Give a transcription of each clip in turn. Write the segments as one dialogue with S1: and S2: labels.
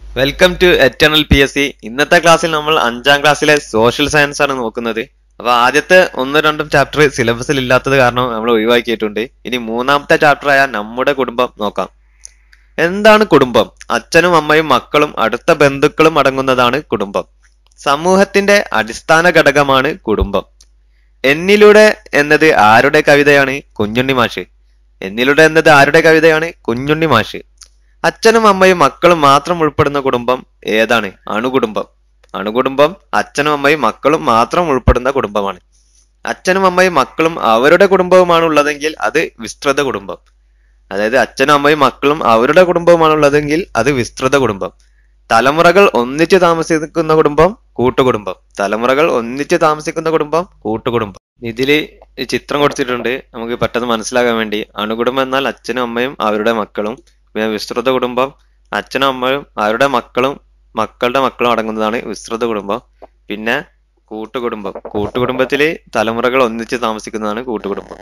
S1: welcome to eternal P S C ഇന്നത്തെ ക്ലാസ്സിൽ നമ്മൾ അഞ്ചാം ക്ലാസ്സിലെ സോഷ്യൽ സയൻസ് ആണ് നോക്കുന്നത് അപ്പൊ ആദ്യത്തെ ഒന്നും രണ്ടും ചാപ്റ്റർ സിലബസിൽ ഇല്ലാത്തത് കാരണം നമ്മൾ ഒഴിവാക്കിയിട്ടുണ്ട് ഇനി മൂന്നാമത്തെ ചാപ്റ്റർ ആയ നമ്മുടെ കുടുംബം നോക്കാം എന്താണ് കുടുംബം അച്ഛനും അമ്മയും മക്കളും അടുത്ത ബന്ധുക്കളും അടങ്ങുന്നതാണ് കുടുംബം സമൂഹത്തിന്റെ അടിസ്ഥാന ഘടകമാണ് കുടുംബം എന്നിലൂടെ എന്നത് ആരുടെ കവിതയാണ് കുഞ്ഞുണ്ണി മാഷ് എന്നിലൂടെ എന്നത് ആരുടെ കവിതയാണ് കുഞ്ഞുണ്ണി മാഷ് അച്ഛനും അമ്മയും മക്കളും മാത്രം ഉൾപ്പെടുന്ന കുടുംബം ഏതാണ് അണുകുടുംബം അണുകുടുംബം അച്ഛനും അമ്മയും മക്കളും മാത്രം ഉൾപ്പെടുന്ന കുടുംബമാണ് അച്ഛനും അമ്മയും മക്കളും അവരുടെ കുടുംബവുമാണ് ഉള്ളതെങ്കിൽ അത് വിസ്തൃത കുടുംബം അതായത് അച്ഛനും അമ്മയും മക്കളും അവരുടെ കുടുംബവുമാണ് ഉള്ളതെങ്കിൽ അത് വിസ്തൃത കുടുംബം തലമുറകൾ ഒന്നിച്ച് താമസിക്കുന്ന കുടുംബം കൂട്ടുകുടുംബം തലമുറകൾ ഒന്നിച്ച് താമസിക്കുന്ന കുടുംബം കൂട്ടുകുടുംബം ഇതില് ഈ ചിത്രം കൊടുത്തിട്ടുണ്ട് നമുക്ക് പെട്ടെന്ന് മനസ്സിലാകാൻ വേണ്ടി അണുകുടുംബം എന്നാൽ അച്ഛനും അമ്മയും അവരുടെ മക്കളും പിന്നെ വിസ്തൃത കുടുംബം അച്ഛനും അമ്മയും അവരുടെ മക്കളും മക്കളുടെ മക്കളും അടങ്ങുന്നതാണ് വിസ്തൃത കുടുംബം പിന്നെ കൂട്ടുകുടുംബം കൂട്ടുകുടുംബത്തില് തലമുറകൾ ഒന്നിച്ച് താമസിക്കുന്നതാണ് കൂട്ടുകുടുംബം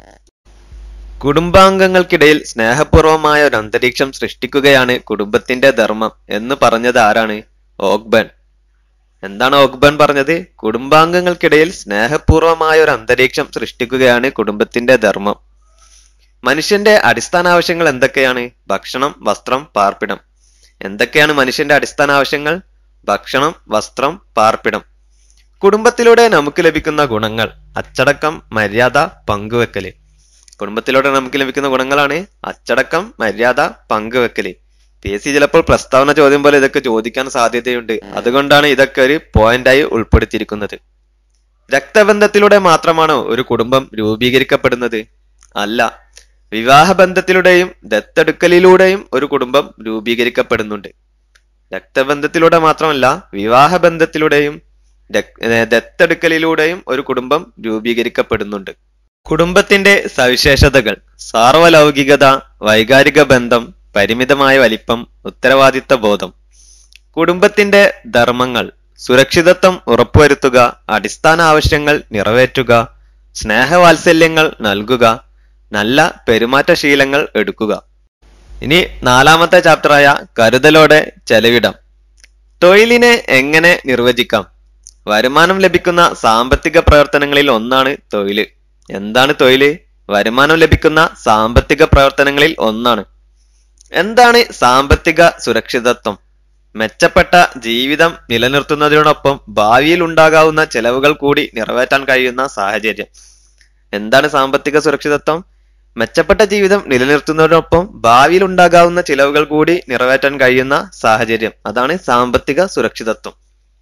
S1: കുടുംബാംഗങ്ങൾക്കിടയിൽ സ്നേഹപൂർവമായ ഒരു അന്തരീക്ഷം സൃഷ്ടിക്കുകയാണ് കുടുംബത്തിന്റെ ധർമ്മം എന്ന് പറഞ്ഞത് ആരാണ് ഓഗ്ബൻ എന്താണ് ഓഗ്ബൻ പറഞ്ഞത് കുടുംബാംഗങ്ങൾക്കിടയിൽ സ്നേഹപൂർവമായ ഒരു അന്തരീക്ഷം സൃഷ്ടിക്കുകയാണ് കുടുംബത്തിന്റെ ധർമ്മം മനുഷ്യന്റെ അടിസ്ഥാന ആവശ്യങ്ങൾ എന്തൊക്കെയാണ് ഭക്ഷണം വസ്ത്രം പാർപ്പിടം എന്തൊക്കെയാണ് മനുഷ്യന്റെ അടിസ്ഥാന ആവശ്യങ്ങൾ ഭക്ഷണം വസ്ത്രം പാർപ്പിടം കുടുംബത്തിലൂടെ നമുക്ക് ലഭിക്കുന്ന ഗുണങ്ങൾ അച്ചടക്കം മര്യാദ പങ്കുവെക്കല് കുടുംബത്തിലൂടെ നമുക്ക് ലഭിക്കുന്ന ഗുണങ്ങളാണ് അച്ചടക്കം മര്യാദ പങ്കുവെക്കല് പി എസ് സി ചിലപ്പോൾ പ്രസ്താവന ചോദ്യം പോലെ ഇതൊക്കെ ചോദിക്കാൻ സാധ്യതയുണ്ട് അതുകൊണ്ടാണ് ഇതൊക്കെ ഒരു പോയിന്റായി ഉൾപ്പെടുത്തിയിരിക്കുന്നത് രക്തബന്ധത്തിലൂടെ മാത്രമാണോ ഒരു കുടുംബം രൂപീകരിക്കപ്പെടുന്നത് അല്ല വിവാഹബന്ധത്തിലൂടെയും ദത്തെടുക്കലിലൂടെയും ഒരു കുടുംബം രൂപീകരിക്കപ്പെടുന്നുണ്ട് രക്തബന്ധത്തിലൂടെ മാത്രമല്ല വിവാഹബന്ധത്തിലൂടെയും ദക്- ഏർ ദത്തെടുക്കലിലൂടെയും ഒരു കുടുംബം രൂപീകരിക്കപ്പെടുന്നുണ്ട് കുടുംബത്തിന്റെ സവിശേഷതകൾ സാർവലൗകികത വൈകാരിക ബന്ധം പരിമിതമായ വലിപ്പം ഉത്തരവാദിത്ത ബോധം കുടുംബത്തിന്റെ ധർമ്മങ്ങൾ സുരക്ഷിതത്വം ഉറപ്പുവരുത്തുക അടിസ്ഥാന ആവശ്യങ്ങൾ നിറവേറ്റുക സ്നേഹവാത്സല്യങ്ങൾ നൽകുക നല്ല പെരുമാറ്റശീലങ്ങൾ എടുക്കുക ഇനി നാലാമത്തെ ചാപ്റ്ററായ കരുതലോടെ ചെലവിടം തൊഴിലിനെ എങ്ങനെ നിർവചിക്കാം വരുമാനം ലഭിക്കുന്ന സാമ്പത്തിക പ്രവർത്തനങ്ങളിൽ ഒന്നാണ് തൊഴില് എന്താണ് തൊഴില് വരുമാനം ലഭിക്കുന്ന സാമ്പത്തിക പ്രവർത്തനങ്ങളിൽ ഒന്നാണ് എന്താണ് സാമ്പത്തിക സുരക്ഷിതത്വം മെച്ചപ്പെട്ട ജീവിതം നിലനിർത്തുന്നതിനോടൊപ്പം ഭാവിയിൽ ഉണ്ടാകാവുന്ന ചെലവുകൾ കൂടി നിറവേറ്റാൻ കഴിയുന്ന സാഹചര്യം എന്താണ് സാമ്പത്തിക സുരക്ഷിതത്വം മെച്ചപ്പെട്ട ജീവിതം നിലനിർത്തുന്നതിനൊപ്പം ഭാവിയിൽ ഉണ്ടാകാവുന്ന ചിലവുകൾ കൂടി നിറവേറ്റാൻ കഴിയുന്ന സാഹചര്യം അതാണ് സാമ്പത്തിക സുരക്ഷിതത്വം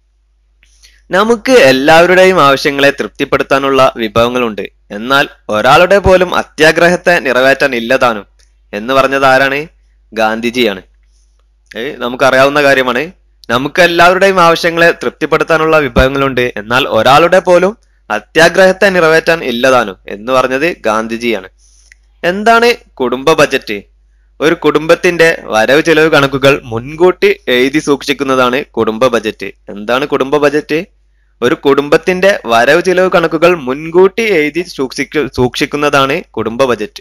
S1: നമുക്ക് എല്ലാവരുടെയും ആവശ്യങ്ങളെ തൃപ്തിപ്പെടുത്താനുള്ള വിഭവങ്ങളുണ്ട് എന്നാൽ ഒരാളുടെ പോലും അത്യാഗ്രഹത്തെ നിറവേറ്റാൻ ഇല്ലതാനും എന്ന് പറഞ്ഞത് ആരാണ് ഗാന്ധിജിയാണ് ഏ നമുക്കറിയാവുന്ന കാര്യമാണ് നമുക്ക് എല്ലാവരുടെയും ആവശ്യങ്ങളെ തൃപ്തിപ്പെടുത്താനുള്ള വിഭവങ്ങളുണ്ട് എന്നാൽ ഒരാളുടെ പോലും അത്യാഗ്രഹത്തെ നിറവേറ്റാൻ ഇല്ലതാനും എന്ന് പറഞ്ഞത് ഗാന്ധിജിയാണ് എന്താണ് കുടുംബ ബജറ്റ് ഒരു കുടുംബത്തിന്റെ വരവ് ചെലവ് കണക്കുകൾ മുൻകൂട്ടി എഴുതി സൂക്ഷിക്കുന്നതാണ് കുടുംബ ബജറ്റ് എന്താണ് കുടുംബ ബജറ്റ് ഒരു കുടുംബത്തിന്റെ വരവ് ചെലവ് കണക്കുകൾ മുൻകൂട്ടി എഴുതി സൂക്ഷിക്കു സൂക്ഷിക്കുന്നതാണ് കുടുംബ ബജറ്റ്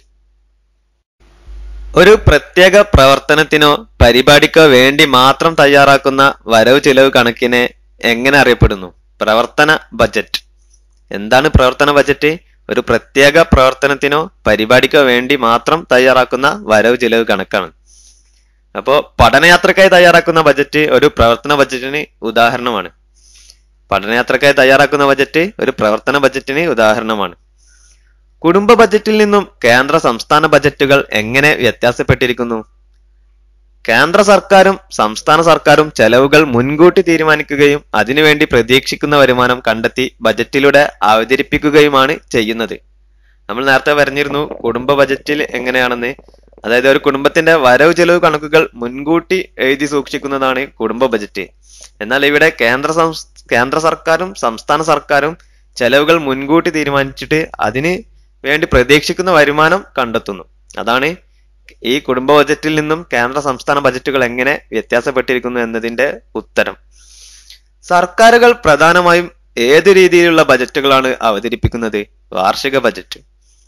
S1: ഒരു പ്രത്യേക പ്രവർത്തനത്തിനോ പരിപാടിക്കോ വേണ്ടി മാത്രം തയ്യാറാക്കുന്ന വരവ് ചെലവ് കണക്കിനെ എങ്ങനെ അറിയപ്പെടുന്നു പ്രവർത്തന ബജറ്റ് എന്താണ് പ്രവർത്തന ബജറ്റ് ഒരു പ്രത്യേക പ്രവർത്തനത്തിനോ പരിപാടിക്കോ വേണ്ടി മാത്രം തയ്യാറാക്കുന്ന വരവ് ചെലവ് കണക്കാണ് അപ്പോ പഠനയാത്രക്കായി തയ്യാറാക്കുന്ന ബജറ്റ് ഒരു പ്രവർത്തന ബജറ്റിന് ഉദാഹരണമാണ് പഠനയാത്രക്കായി തയ്യാറാക്കുന്ന ബജറ്റ് ഒരു പ്രവർത്തന ബജറ്റിന് ഉദാഹരണമാണ് കുടുംബ ബജറ്റിൽ നിന്നും കേന്ദ്ര സംസ്ഥാന ബജറ്റുകൾ എങ്ങനെ വ്യത്യാസപ്പെട്ടിരിക്കുന്നു കേന്ദ്ര സർക്കാരും സംസ്ഥാന സർക്കാരും ചെലവുകൾ മുൻകൂട്ടി തീരുമാനിക്കുകയും അതിനുവേണ്ടി പ്രതീക്ഷിക്കുന്ന വരുമാനം കണ്ടെത്തി ബജറ്റിലൂടെ അവതരിപ്പിക്കുകയുമാണ് ചെയ്യുന്നത് നമ്മൾ നേരത്തെ പറഞ്ഞിരുന്നു കുടുംബ ബജറ്റിൽ എങ്ങനെയാണെന്ന് അതായത് ഒരു കുടുംബത്തിന്റെ വരവ് ചെലവ് കണക്കുകൾ മുൻകൂട്ടി എഴുതി സൂക്ഷിക്കുന്നതാണ് കുടുംബ ബജറ്റ് എന്നാൽ ഇവിടെ കേന്ദ്ര സംസ് കേന്ദ്ര സർക്കാരും സംസ്ഥാന സർക്കാരും ചെലവുകൾ മുൻകൂട്ടി തീരുമാനിച്ചിട്ട് അതിന് വേണ്ടി പ്രതീക്ഷിക്കുന്ന വരുമാനം കണ്ടെത്തുന്നു അതാണ് ഈ കുടുംബ ബജറ്റിൽ നിന്നും കേന്ദ്ര സംസ്ഥാന ബജറ്റുകൾ എങ്ങനെ വ്യത്യാസപ്പെട്ടിരിക്കുന്നു എന്നതിന്റെ ഉത്തരം സർക്കാരുകൾ പ്രധാനമായും ഏത് രീതിയിലുള്ള ബജറ്റുകളാണ് അവതരിപ്പിക്കുന്നത് വാർഷിക ബജറ്റ്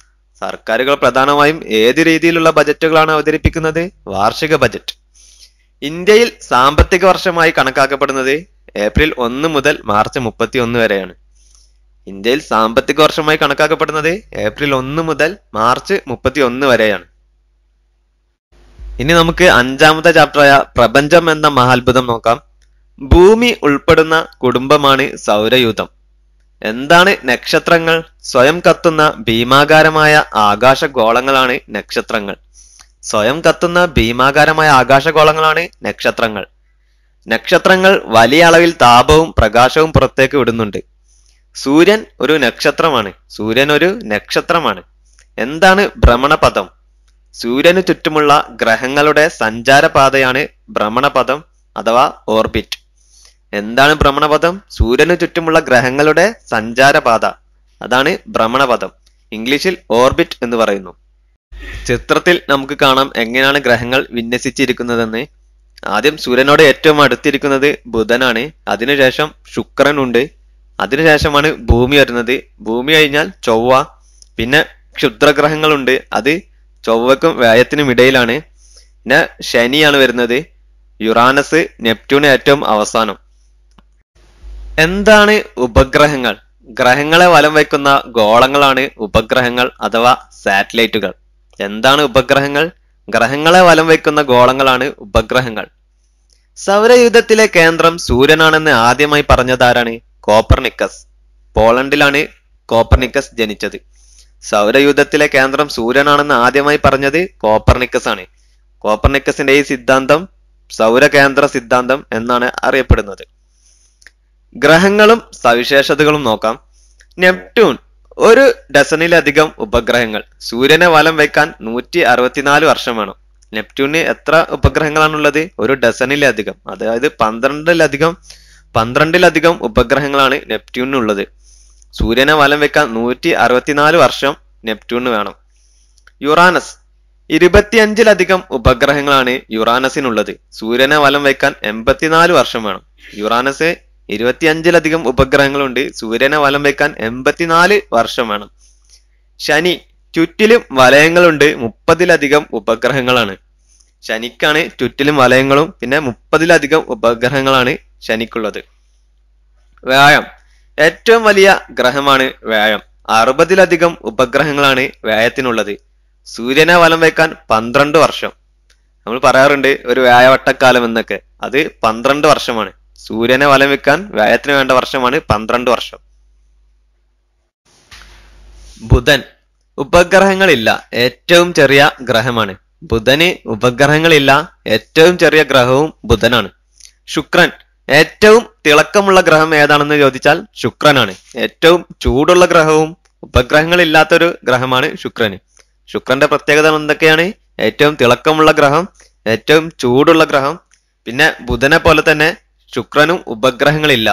S1: സർക്കാരുകൾ പ്രധാനമായും ഏത് രീതിയിലുള്ള ബജറ്റുകളാണ് അവതരിപ്പിക്കുന്നത് വാർഷിക ബജറ്റ് ഇന്ത്യയിൽ സാമ്പത്തിക വർഷമായി കണക്കാക്കപ്പെടുന്നത് ഏപ്രിൽ ഒന്ന് മുതൽ മാർച്ച് മുപ്പത്തി ഒന്ന് വരെയാണ് ഇന്ത്യയിൽ സാമ്പത്തിക വർഷമായി കണക്കാക്കപ്പെടുന്നത് ഏപ്രിൽ ഒന്ന് മുതൽ മാർച്ച് മുപ്പത്തി ഒന്ന് വരെയാണ് ഇനി നമുക്ക് അഞ്ചാമത്തെ ചാപ്റ്ററായ പ്രപഞ്ചം എന്ന മഹാത്ഭുതം നോക്കാം ഭൂമി ഉൾപ്പെടുന്ന കുടുംബമാണ് സൗരയൂഥം എന്താണ് നക്ഷത്രങ്ങൾ സ്വയം കത്തുന്ന ഭീമാകാരമായ ആകാശഗോളങ്ങളാണ് നക്ഷത്രങ്ങൾ സ്വയം കത്തുന്ന ഭീമാകാരമായ ആകാശഗോളങ്ങളാണ് നക്ഷത്രങ്ങൾ നക്ഷത്രങ്ങൾ വലിയ അളവിൽ താപവും പ്രകാശവും പുറത്തേക്ക് വിടുന്നുണ്ട് സൂര്യൻ ഒരു നക്ഷത്രമാണ് സൂര്യൻ ഒരു നക്ഷത്രമാണ് എന്താണ് ഭ്രമണപഥം സൂര്യനു ചുറ്റുമുള്ള ഗ്രഹങ്ങളുടെ സഞ്ചാരപാതയാണ് ഭ്രമണപഥം അഥവാ ഓർബിറ്റ് എന്താണ് ഭ്രമണപഥം സൂര്യനു ചുറ്റുമുള്ള ഗ്രഹങ്ങളുടെ സഞ്ചാരപാത അതാണ് ഭ്രമണപഥം ഇംഗ്ലീഷിൽ ഓർബിറ്റ് എന്ന് പറയുന്നു ചിത്രത്തിൽ നമുക്ക് കാണാം എങ്ങനെയാണ് ഗ്രഹങ്ങൾ വിന്യസിച്ചിരിക്കുന്നതെന്ന് ആദ്യം സൂര്യനോട് ഏറ്റവും അടുത്തിരിക്കുന്നത് ബുധനാണ് അതിനുശേഷം ശുക്രനുണ്ട് അതിനുശേഷമാണ് ഭൂമി വരുന്നത് ഭൂമി കഴിഞ്ഞാൽ ചൊവ്വ പിന്നെ ക്ഷുദ്രഗ്രഹങ്ങളുണ്ട് അത് ചൊവ്വക്കും വ്യായത്തിനും ഇടയിലാണ് പിന്നെ ശനിയാണ് വരുന്നത് യുറാനസ് നെപ്റ്റ്യൂൺ ഏറ്റവും അവസാനം എന്താണ് ഉപഗ്രഹങ്ങൾ ഗ്രഹങ്ങളെ വലം വയ്ക്കുന്ന ഗോളങ്ങളാണ് ഉപഗ്രഹങ്ങൾ അഥവാ സാറ്റലൈറ്റുകൾ എന്താണ് ഉപഗ്രഹങ്ങൾ ഗ്രഹങ്ങളെ വലം വയ്ക്കുന്ന ഗോളങ്ങളാണ് ഉപഗ്രഹങ്ങൾ സൗരയൂഥത്തിലെ കേന്ദ്രം സൂര്യനാണെന്ന് ആദ്യമായി പറഞ്ഞതാരാണ് കോപ്പർനിക്കസ് പോളണ്ടിലാണ് കോപ്പർനിക്കസ് ജനിച്ചത് സൗരയൂഥത്തിലെ കേന്ദ്രം സൂര്യനാണെന്ന് ആദ്യമായി പറഞ്ഞത് കോപ്പർനിക്കസ് ആണ് കോപ്പർനിക്കസിന്റെ ഈ സിദ്ധാന്തം സൗരകേന്ദ്ര സിദ്ധാന്തം എന്നാണ് അറിയപ്പെടുന്നത് ഗ്രഹങ്ങളും സവിശേഷതകളും നോക്കാം നെപ്റ്റ്യൂൺ ഒരു ഡസനിലധികം ഉപഗ്രഹങ്ങൾ സൂര്യനെ വലം വയ്ക്കാൻ നൂറ്റി അറുപത്തിനാല് വർഷം വേണം നെപ്റ്റ്യൂണിന് എത്ര ഉപഗ്രഹങ്ങളാണുള്ളത് ഒരു ഡസനിലധികം അതായത് പന്ത്രണ്ടിലധികം പന്ത്രണ്ടിലധികം ഉപഗ്രഹങ്ങളാണ് നെപ്റ്റ്യൂണിനുള്ളത് സൂര്യനെ വലം വെക്കാൻ നൂറ്റി അറുപത്തിനാല് വർഷം നെപ്റ്റ്യൂണിന് വേണം യുറാനസ് ഇരുപത്തിയഞ്ചിലധികം ഉപഗ്രഹങ്ങളാണ് യുറാനസിനുള്ളത് സൂര്യനെ വലം വയ്ക്കാൻ എൺപത്തിനാല് വർഷം വേണം യുറാനസ് ഇരുപത്തിയഞ്ചിലധികം ഉപഗ്രഹങ്ങളുണ്ട് സൂര്യനെ വലം വയ്ക്കാൻ എൺപത്തിനാല് വർഷം വേണം ശനി ചുറ്റിലും വലയങ്ങളുണ്ട് മുപ്പതിലധികം ഉപഗ്രഹങ്ങളാണ് ശനിക്കാണ് ചുറ്റിലും വലയങ്ങളും പിന്നെ മുപ്പതിലധികം ഉപഗ്രഹങ്ങളാണ് ശനിക്കുള്ളത് വ്യാഴം ഏറ്റവും വലിയ ഗ്രഹമാണ് വ്യാഴം അറുപതിലധികം ഉപഗ്രഹങ്ങളാണ് വ്യായത്തിനുള്ളത് സൂര്യനെ വലം വയ്ക്കാൻ പന്ത്രണ്ട് വർഷം നമ്മൾ പറയാറുണ്ട് ഒരു വ്യാഴവട്ടക്കാലം എന്നൊക്കെ അത് പന്ത്രണ്ട് വർഷമാണ് സൂര്യനെ വലം വെക്കാൻ വ്യായത്തിന് വേണ്ട വർഷമാണ് പന്ത്രണ്ട് വർഷം ബുധൻ ഉപഗ്രഹങ്ങളില്ല ഏറ്റവും ചെറിയ ഗ്രഹമാണ് ബുധന് ഉപഗ്രഹങ്ങളില്ല ഏറ്റവും ചെറിയ ഗ്രഹവും ബുധനാണ് ശുക്രൻ ഏറ്റവും തിളക്കമുള്ള ഗ്രഹം ഏതാണെന്ന് ചോദിച്ചാൽ ശുക്രനാണ് ഏറ്റവും ചൂടുള്ള ഗ്രഹവും ഉപഗ്രഹങ്ങളില്ലാത്തൊരു ഗ്രഹമാണ് ശുക്രന് ശുക്രന്റെ പ്രത്യേകത എന്തൊക്കെയാണ് ഏറ്റവും തിളക്കമുള്ള ഗ്രഹം ഏറ്റവും ചൂടുള്ള ഗ്രഹം പിന്നെ ബുധനെ പോലെ തന്നെ ശുക്രനും ഉപഗ്രഹങ്ങളില്ല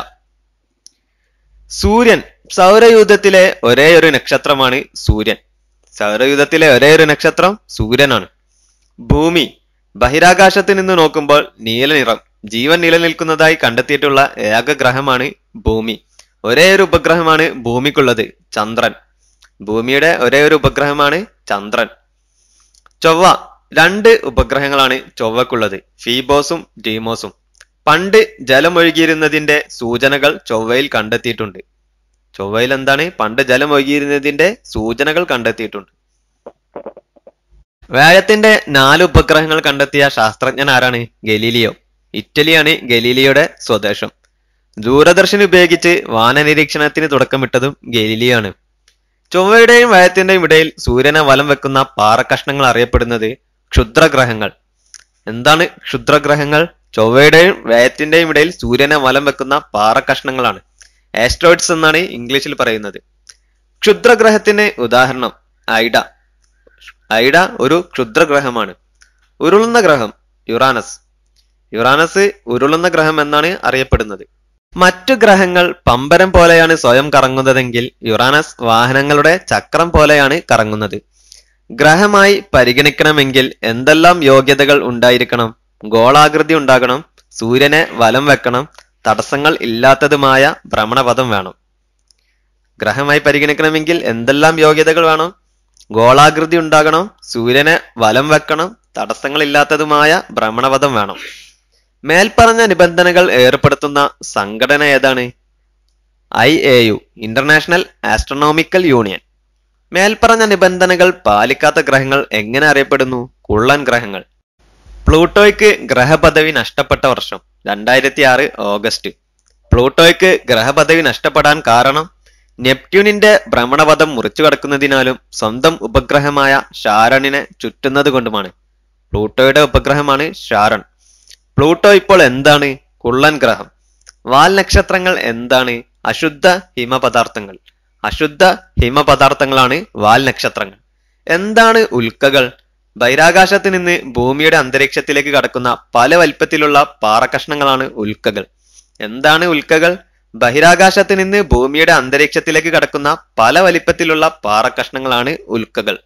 S1: സൂര്യൻ സൗരയൂഥത്തിലെ ഒരേ ഒരു നക്ഷത്രമാണ് സൂര്യൻ സൗരയൂഥത്തിലെ ഒരേ ഒരു നക്ഷത്രം സൂര്യനാണ് ഭൂമി ബഹിരാകാശത്ത് നിന്ന് നോക്കുമ്പോൾ നീല നിറം ജീവൻ നിലനിൽക്കുന്നതായി കണ്ടെത്തിയിട്ടുള്ള ഏക ഗ്രഹമാണ് ഭൂമി ഒരേ ഒരു ഉപഗ്രഹമാണ് ഭൂമിക്കുള്ളത് ചന്ദ്രൻ ഭൂമിയുടെ ഒരേ ഒരു ഉപഗ്രഹമാണ് ചന്ദ്രൻ ചൊവ്വ രണ്ട് ഉപഗ്രഹങ്ങളാണ് ചൊവ്വക്കുള്ളത് ഫീബോസും ഡീമോസും പണ്ട് ജലമൊഴുകിയിരുന്നതിന്റെ സൂചനകൾ ചൊവ്വയിൽ കണ്ടെത്തിയിട്ടുണ്ട് ചൊവ്വയിൽ എന്താണ് പണ്ട് ജലമൊഴുകിയിരുന്നതിന്റെ സൂചനകൾ കണ്ടെത്തിയിട്ടുണ്ട് വ്യാഴത്തിന്റെ നാല് ഉപഗ്രഹങ്ങൾ കണ്ടെത്തിയ ശാസ്ത്രജ്ഞൻ ആരാണ് ഗലീലിയോ ഇറ്റലിയാണ് ഗലീലിയോയുടെ സ്വദേശം ദൂരദർശൻ ഉപയോഗിച്ച് വാനനിരീക്ഷണത്തിന് തുടക്കമിട്ടതും ഗലീലിയോ ആണ് ചൊവ്വയുടെയും വ്യാഴത്തിന്റെയും ഇടയിൽ സൂര്യനെ വലം വെക്കുന്ന പാറക്കഷ്ണങ്ങൾ അറിയപ്പെടുന്നത് ക്ഷുദ്രഗ്രഹങ്ങൾ എന്താണ് ക്ഷുദ്രഗ്രഹങ്ങൾ ചൊവ്വയുടെയും വ്യായത്തിന്റെയും ഇടയിൽ സൂര്യനെ വലം വെക്കുന്ന പാറക്കഷ്ണങ്ങളാണ് ആസ്ട്രോയിഡ്സ് എന്നാണ് ഇംഗ്ലീഷിൽ പറയുന്നത് ക്ഷുദ്രഗ്രഹത്തിന് ഉദാഹരണം ഐഡ ഐഡ ഒരു ക്ഷുദ്രഗ്രഹമാണ് ഉരുളുന്ന ഗ്രഹം യുറാനസ് യുറാനസ് ഉരുളുന്ന ഗ്രഹം എന്നാണ് അറിയപ്പെടുന്നത് മറ്റു ഗ്രഹങ്ങൾ പമ്പരം പോലെയാണ് സ്വയം കറങ്ങുന്നതെങ്കിൽ യുറാനസ് വാഹനങ്ങളുടെ ചക്രം പോലെയാണ് കറങ്ങുന്നത് ഗ്രഹമായി പരിഗണിക്കണമെങ്കിൽ എന്തെല്ലാം യോഗ്യതകൾ ഉണ്ടായിരിക്കണം ഗോളാകൃതി ഉണ്ടാകണം സൂര്യനെ വലം വെക്കണം തടസ്സങ്ങൾ ഇല്ലാത്തതുമായ ഭ്രമണപഥം വേണം ഗ്രഹമായി പരിഗണിക്കണമെങ്കിൽ എന്തെല്ലാം യോഗ്യതകൾ വേണം ഗോളാകൃതി ഉണ്ടാകണം സൂര്യനെ വലം വെക്കണം തടസ്സങ്ങളില്ലാത്തതുമായ ഭ്രമണപഥം വേണം മേൽപ്പറഞ്ഞ നിബന്ധനകൾ ഏർപ്പെടുത്തുന്ന സംഘടന ഏതാണ് I A U international astronomical union മേൽപ്പറഞ്ഞ നിബന്ധനകൾ പാലിക്കാത്ത ഗ്രഹങ്ങൾ എങ്ങനെ അറിയപ്പെടുന്നു കുള്ളൻ ഗ്രഹങ്ങൾ പ്ലൂട്ടോയ്ക്ക് ഗ്രഹപദവി നഷ്ടപ്പെട്ട വർഷം രണ്ടായിരത്തി ആറ് ഓഗസ്റ്റ് പ്ലൂട്ടോയ്ക്ക് ഗ്രഹപദവി നഷ്ടപ്പെടാൻ കാരണം നെപ്റ്റ്യൂണിന്റെ ഭ്രമണപഥം മുറിച്ചു കടക്കുന്നതിനാലും സ്വന്തം ഉപഗ്രഹമായ ഷാരണിനെ ചുറ്റുന്നത് കൊണ്ടുമാണ് പ്ലൂട്ടോയുടെ ഉപഗ്രഹമാണ് ഷാരൺ പ്ലൂട്ടോ ഇപ്പോൾ എന്താണ് കുള്ളൻ ഗ്രഹം വാൽ നക്ഷത്രങ്ങൾ എന്താണ് അശുദ്ധ ഹിമപദാർത്ഥങ്ങൾ അശുദ്ധ ഹിമപദാർത്ഥങ്ങളാണ് വാൽ നക്ഷത്രങ്ങൾ എന്താണ് ഉൽക്കകൾ ബഹിരാകാശത്ത് നിന്ന് ഭൂമിയുടെ അന്തരീക്ഷത്തിലേക്ക് കടക്കുന്ന പല വലിപ്പത്തിലുള്ള പാറക്കഷ്ണങ്ങളാണ് ഉൽക്കകൾ എന്താണ് ഉൽക്കകൾ ബഹിരാകാശത്ത് നിന്ന് ഭൂമിയുടെ അന്തരീക്ഷത്തിലേക്ക് കടക്കുന്ന പല വലിപ്പത്തിലുള്ള പാറക്കഷ്ണങ്ങളാണ് ഉൽക്കകൾ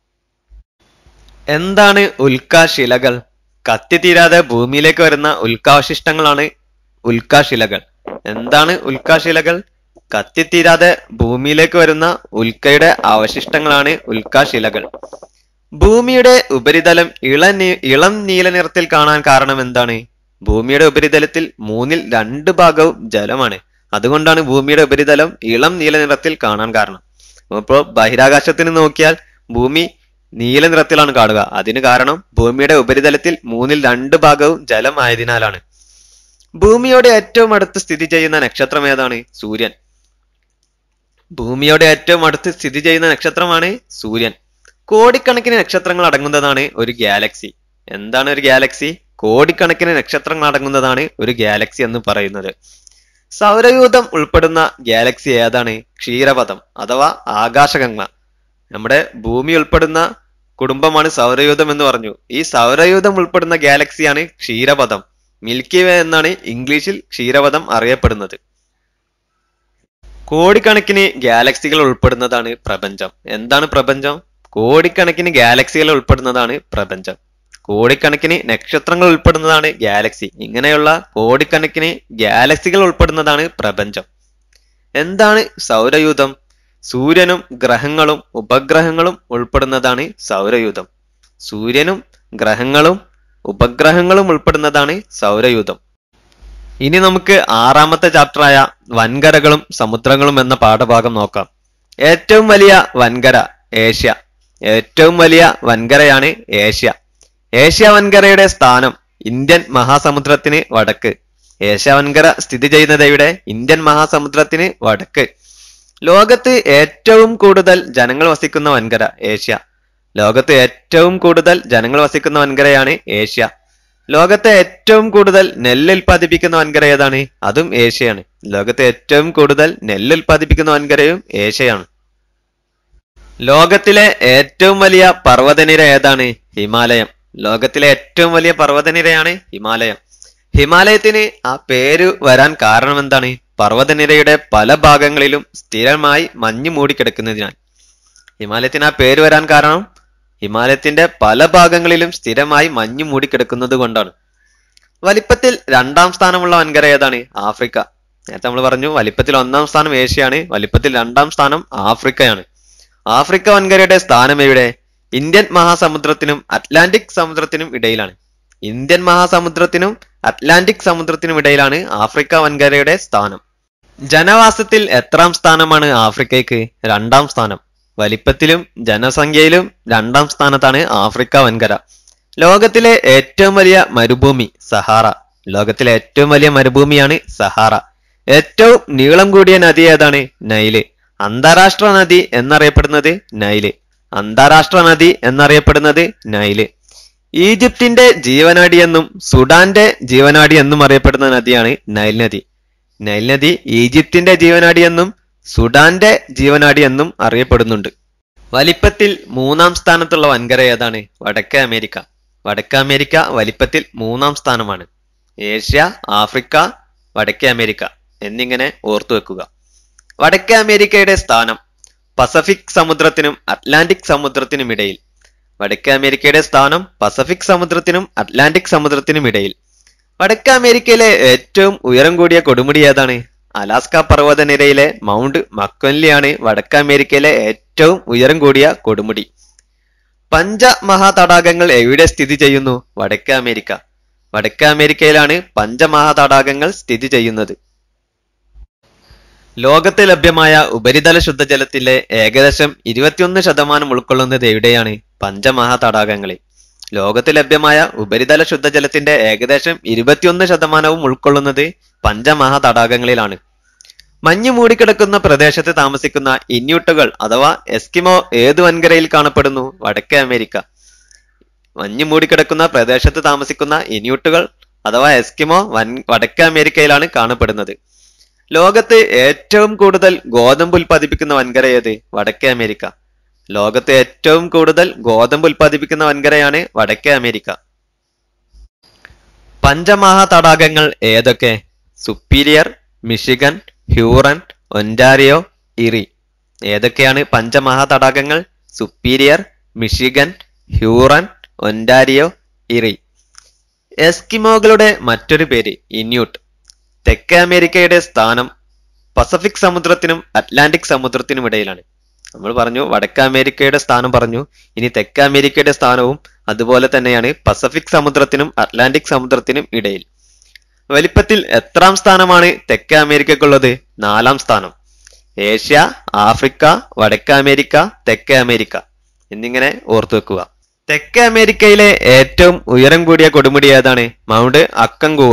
S1: എന്താണ് ഉൽക്കാശിലകൾ കത്തിത്തീരാതെ ഭൂമിയിലേക്ക് വരുന്ന ഉൽക്കാവശിഷ്ടങ്ങളാണ് ഉൽക്കാശിലകൾ എന്താണ് ഉൽക്കാശിലകൾ കത്തിത്തീരാതെ ഭൂമിയിലേക്ക് വരുന്ന ഉൽക്കയുടെ അവശിഷ്ടങ്ങളാണ് ഉൽക്കാശിലകൾ ഭൂമിയുടെ ഉപരിതലം ഇള ഇളം നീല നിറത്തിൽ കാണാൻ കാരണം എന്താണ് ഭൂമിയുടെ ഉപരിതലത്തിൽ മൂന്നിൽ രണ്ട് ഭാഗവും ജലമാണ് അതുകൊണ്ടാണ് ഭൂമിയുടെ ഉപരിതലം ഇളം നീല നിറത്തിൽ കാണാൻ കാരണം അപ്പോൾ ബഹിരാകാശത്തിന് നോക്കിയാൽ ഭൂമി നീല നിറത്തിലാണ് കാണുക അതിന് കാരണം ഭൂമിയുടെ ഉപരിതലത്തിൽ മൂന്നിൽ രണ്ട് ഭാഗവും ജലം ആയതിനാലാണ് ഭൂമിയോട് ഏറ്റവും അടുത്ത് സ്ഥിതി ചെയ്യുന്ന നക്ഷത്രം ഏതാണ് സൂര്യൻ ഭൂമിയോട് ഏറ്റവും അടുത്ത് സ്ഥിതി ചെയ്യുന്ന നക്ഷത്രമാണ് സൂര്യൻ കോടിക്കണക്കിന് നക്ഷത്രങ്ങൾ അടങ്ങുന്നതാണ് ഒരു ഗാലക്സി എന്താണ് ഒരു ഗാലക്സി കോടിക്കണക്കിന് നക്ഷത്രങ്ങൾ അടങ്ങുന്നതാണ് ഒരു ഗാലക്സി എന്ന് പറയുന്നത് സൗരയൂഥം ഉൾപ്പെടുന്ന ഗാലക്സി ഏതാണ് ക്ഷീരപഥം അഥവാ ആകാശഗംഗ നമ്മുടെ ഭൂമി ഉൾപ്പെടുന്ന കുടുംബമാണ് സൗരയൂഥം എന്ന് പറഞ്ഞു ഈ സൗരയൂഥം ഉൾപ്പെടുന്ന ഗാലക്സിയാണ് ക്ഷീരപഥം മിൽക്കി വേ എന്നാണ് ഇംഗ്ലീഷിൽ ക്ഷീരപഥം അറിയപ്പെടുന്നത് കോടിക്കണക്കിന് ഗാലക്സികൾ ഉൾപ്പെടുന്നതാണ് പ്രപഞ്ചം എന്താണ് പ്രപഞ്ചം കോടിക്കണക്കിന് ഗാലക്സികൾ ഉൾപ്പെടുന്നതാണ് പ്രപഞ്ചം കോടിക്കണക്കിന് നക്ഷത്രങ്ങൾ ഉൾപ്പെടുന്നതാണ് ഗാലക്സി ഇങ്ങനെയുള്ള കോടിക്കണക്കിന് ഗാലക്സികൾ ഉൾപ്പെടുന്നതാണ് പ്രപഞ്ചം എന്താണ് സൗരയൂഥം സൂര്യനും ഗ്രഹങ്ങളും ഉപഗ്രഹങ്ങളും ഉൾപ്പെടുന്നതാണ് സൗരയൂഥം സൂര്യനും ഗ്രഹങ്ങളും ഉപഗ്രഹങ്ങളും ഉൾപ്പെടുന്നതാണ് സൗരയൂഥം ഇനി നമുക്ക് ആറാമത്തെ ചാപ്റ്ററായ വൻകരകളും സമുദ്രങ്ങളും എന്ന പാഠഭാഗം നോക്കാം ഏറ്റവും വലിയ വൻകര ഏഷ്യ ഏറ്റവും വലിയ വൻകരയാണ് ഏഷ്യ ഏഷ്യ വൻകരയുടെ സ്ഥാനം ഇന്ത്യൻ മഹാസമുദ്രത്തിന് വടക്ക് ഏഷ്യ വൻകര സ്ഥിതി ചെയ്യുന്നത് എവിടെ ഇന്ത്യൻ മഹാസമുദ്രത്തിന് വടക്ക് ലോകത്ത് ഏറ്റവും കൂടുതൽ ജനങ്ങൾ വസിക്കുന്ന വൻകര ഏഷ്യ ലോകത്ത് ഏറ്റവും കൂടുതൽ ജനങ്ങൾ വസിക്കുന്ന വൻകരയാണ് ഏഷ്യ ലോകത്തെ ഏറ്റവും കൂടുതൽ നെല്ല് ഉൽപ്പാദിപ്പിക്കുന്ന വൻകര ഏതാണ് അതും ഏഷ്യയാണ് ലോകത്തെ ഏറ്റവും കൂടുതൽ നെല്ല് ഉൽപ്പാദിപ്പിക്കുന്ന വൻകരയും ഏഷ്യയാണ് ലോകത്തിലെ ഏറ്റവും വലിയ പർവ്വതനിര ഏതാണ് ഹിമാലയം ലോകത്തിലെ ഏറ്റവും വലിയ പർവ്വതനിരയാണ് ഹിമാലയം ഹിമാലയത്തിന് ആ പേര് വരാൻ കാരണം എന്താണ് പർവ്വതനിരയുടെ പല ഭാഗങ്ങളിലും സ്ഥിരമായി മഞ്ഞ് മൂടിക്കിടക്കുന്നതിനാൽ ഹിമാലയത്തിന് ആ പേര് വരാൻ കാരണം ഹിമാലയത്തിന്റെ പല ഭാഗങ്ങളിലും സ്ഥിരമായി മഞ്ഞ് മൂടിക്കിടക്കുന്നത് കൊണ്ടാണ് വലിപ്പത്തിൽ രണ്ടാം സ്ഥാനമുള്ള വൻകര ഏതാണ് ആഫ്രിക്ക നേരത്തെ നമ്മൾ പറഞ്ഞു വലിപ്പത്തിൽ ഒന്നാം സ്ഥാനം ഏഷ്യയാണ് വലിപ്പത്തിൽ രണ്ടാം സ്ഥാനം ആഫ്രിക്കയാണ് ആഫ്രിക്ക വൻകരയുടെ സ്ഥാനം എവിടെ ഇന്ത്യൻ മഹാസമുദ്രത്തിനും അറ്റ്ലാന്റിക് സമുദ്രത്തിനും ഇടയിലാണ് ഇന്ത്യൻ മഹാസമുദ്രത്തിനും അറ്റ്ലാന്റിക് സമുദ്രത്തിനും ഇടയിലാണ് ആഫ്രിക്ക വൻകരയുടെ സ്ഥാനം ജനവാസത്തിൽ എത്രാം സ്ഥാനമാണ് ആഫ്രിക്കയ്ക്ക് രണ്ടാം സ്ഥാനം വലിപ്പത്തിലും ജനസംഖ്യയിലും രണ്ടാം സ്ഥാനത്താണ് ആഫ്രിക്ക വൻകര ലോകത്തിലെ ഏറ്റവും വലിയ മരുഭൂമി സഹാറ ലോകത്തിലെ ഏറ്റവും വലിയ മരുഭൂമിയാണ് സഹാറ ഏറ്റവും നീളം കൂടിയ നദി ഏതാണ് നൈല് അന്താരാഷ്ട്ര നദി എന്നറിയപ്പെടുന്നത് നൈല് അന്താരാഷ്ട്ര നദി എന്നറിയപ്പെടുന്നത് നൈല് ഈജിപ്തിന്റെ ജീവനാഡി എന്നും സുഡാന്റെ ജീവനാഡി എന്നും അറിയപ്പെടുന്ന നദിയാണ് നൈൽ നദി നൈൽ നദി ഈജിപ്തിന്റെ ജീവനാഡി എന്നും സുഡാന്റെ ജീവനാഡി എന്നും അറിയപ്പെടുന്നുണ്ട് വലിപ്പത്തിൽ മൂന്നാം സ്ഥാനത്തുള്ള വൻകര ഏതാണ് വടക്കേ അമേരിക്ക വടക്കേ അമേരിക്ക വലിപ്പത്തിൽ മൂന്നാം സ്ഥാനമാണ് ഏഷ്യ ആഫ്രിക്ക വടക്കേ അമേരിക്ക എന്നിങ്ങനെ ഓർത്തു വെക്കുക വടക്കേ അമേരിക്കയുടെ സ്ഥാനം പസഫിക് സമുദ്രത്തിനും അറ്റ്ലാന്റിക് സമുദ്രത്തിനും ഇടയിൽ വടക്കേ അമേരിക്കയുടെ സ്ഥാനം പസഫിക് സമുദ്രത്തിനും അറ്റ്ലാന്റിക് സമുദ്രത്തിനും ഇടയിൽ വടക്കേ അമേരിക്കയിലെ ഏറ്റവും ഉയരം കൂടിയ കൊടുമുടി ഏതാണ് അലാസ്ക പർവ്വതനിരയിലെ മൗണ്ട് മക്കൊൻലിയാണ് വടക്കേ അമേരിക്കയിലെ ഏറ്റവും ഉയരം കൂടിയ കൊടുമുടി പഞ്ചമഹാതടാകങ്ങൾ എവിടെ സ്ഥിതി ചെയ്യുന്നു വടക്കേ അമേരിക്ക വടക്കേ അമേരിക്കയിലാണ് പഞ്ചമഹാതടാകങ്ങൾ സ്ഥിതി ചെയ്യുന്നത് ലോകത്ത് ലഭ്യമായ ഉപരിതല ശുദ്ധജലത്തിലെ ഏകദേശം ഇരുപത്തിയൊന്ന് ശതമാനം ഉൾക്കൊള്ളുന്നത് എവിടെയാണ് പഞ്ചമഹാതടാകങ്ങളിൽ ലോകത്ത് ലഭ്യമായ ഉപരിതല ശുദ്ധജലത്തിന്റെ ഏകദേശം ഇരുപത്തിയൊന്ന് ശതമാനവും ഉൾക്കൊള്ളുന്നത് പഞ്ചമഹാതടാകങ്ങളിലാണ് മഞ്ഞ് മൂടിക്കിടക്കുന്ന പ്രദേശത്ത് താമസിക്കുന്ന ഇന്യൂട്ടുകൾ അഥവാ എസ്കിമോ ഏത് വൻകരയിൽ കാണപ്പെടുന്നു വടക്കേ അമേരിക്ക മഞ്ഞ് മൂടിക്കിടക്കുന്ന പ്രദേശത്ത് താമസിക്കുന്ന ഇന്യൂട്ടുകൾ അഥവാ എസ്കിമോ വൻ വടക്കേ അമേരിക്കയിലാണ് കാണപ്പെടുന്നത് ലോകത്ത് ഏറ്റവും കൂടുതൽ ഗോതമ്പ് ഉൽപ്പാദിപ്പിക്കുന്ന വൻകര ഏത് വടക്കേ അമേരിക്ക ലോകത്ത് ഏറ്റവും കൂടുതൽ ഗോതമ്പ് ഉൽപ്പാദിപ്പിക്കുന്ന വൻകരയാണ് വടക്കേ അമേരിക്ക പഞ്ചമഹാ തടാകങ്ങൾ ഏതൊക്കെ Superior Michigan Huron Ontario Erie ഏതൊക്കെയാണ് പഞ്ചമഹാ തടാകങ്ങൾ Superior Michigan Huron Ontario Erie എസ്കിമോകളുടെ മറ്റൊരു പേര് ഇന്യൂട്ട് തെക്കേ അമേരിക്കയുടെ സ്ഥാനം പസഫിക് സമുദ്രത്തിനും അറ്റ്ലാന്റിക് സമുദ്രത്തിനും ഇടയിലാണ് നമ്മൾ പറഞ്ഞു വടക്കേ അമേരിക്കയുടെ സ്ഥാനം പറഞ്ഞു ഇനി തെക്കേ അമേരിക്കയുടെ സ്ഥാനവും അതുപോലെ തന്നെയാണ് പസഫിക് സമുദ്രത്തിനും അറ്റ്ലാന്റിക് സമുദ്രത്തിനും ഇടയിൽ വലിപ്പത്തിൽ എത്രാം സ്ഥാനമാണ് തെക്കേ അമേരിക്കക്കുള്ളത് നാലാം സ്ഥാനം ഏഷ്യ ആഫ്രിക്ക വടക്കേ അമേരിക്ക തെക്കേ അമേരിക്ക എന്നിങ്ങനെ ഓർത്തു വെക്കുക തെക്കേ അമേരിക്കയിലെ ഏറ്റവും ഉയരം കൂടിയ കൊടുമുടി ഏതാണ് മൗണ്ട് അക്കങ്കുവ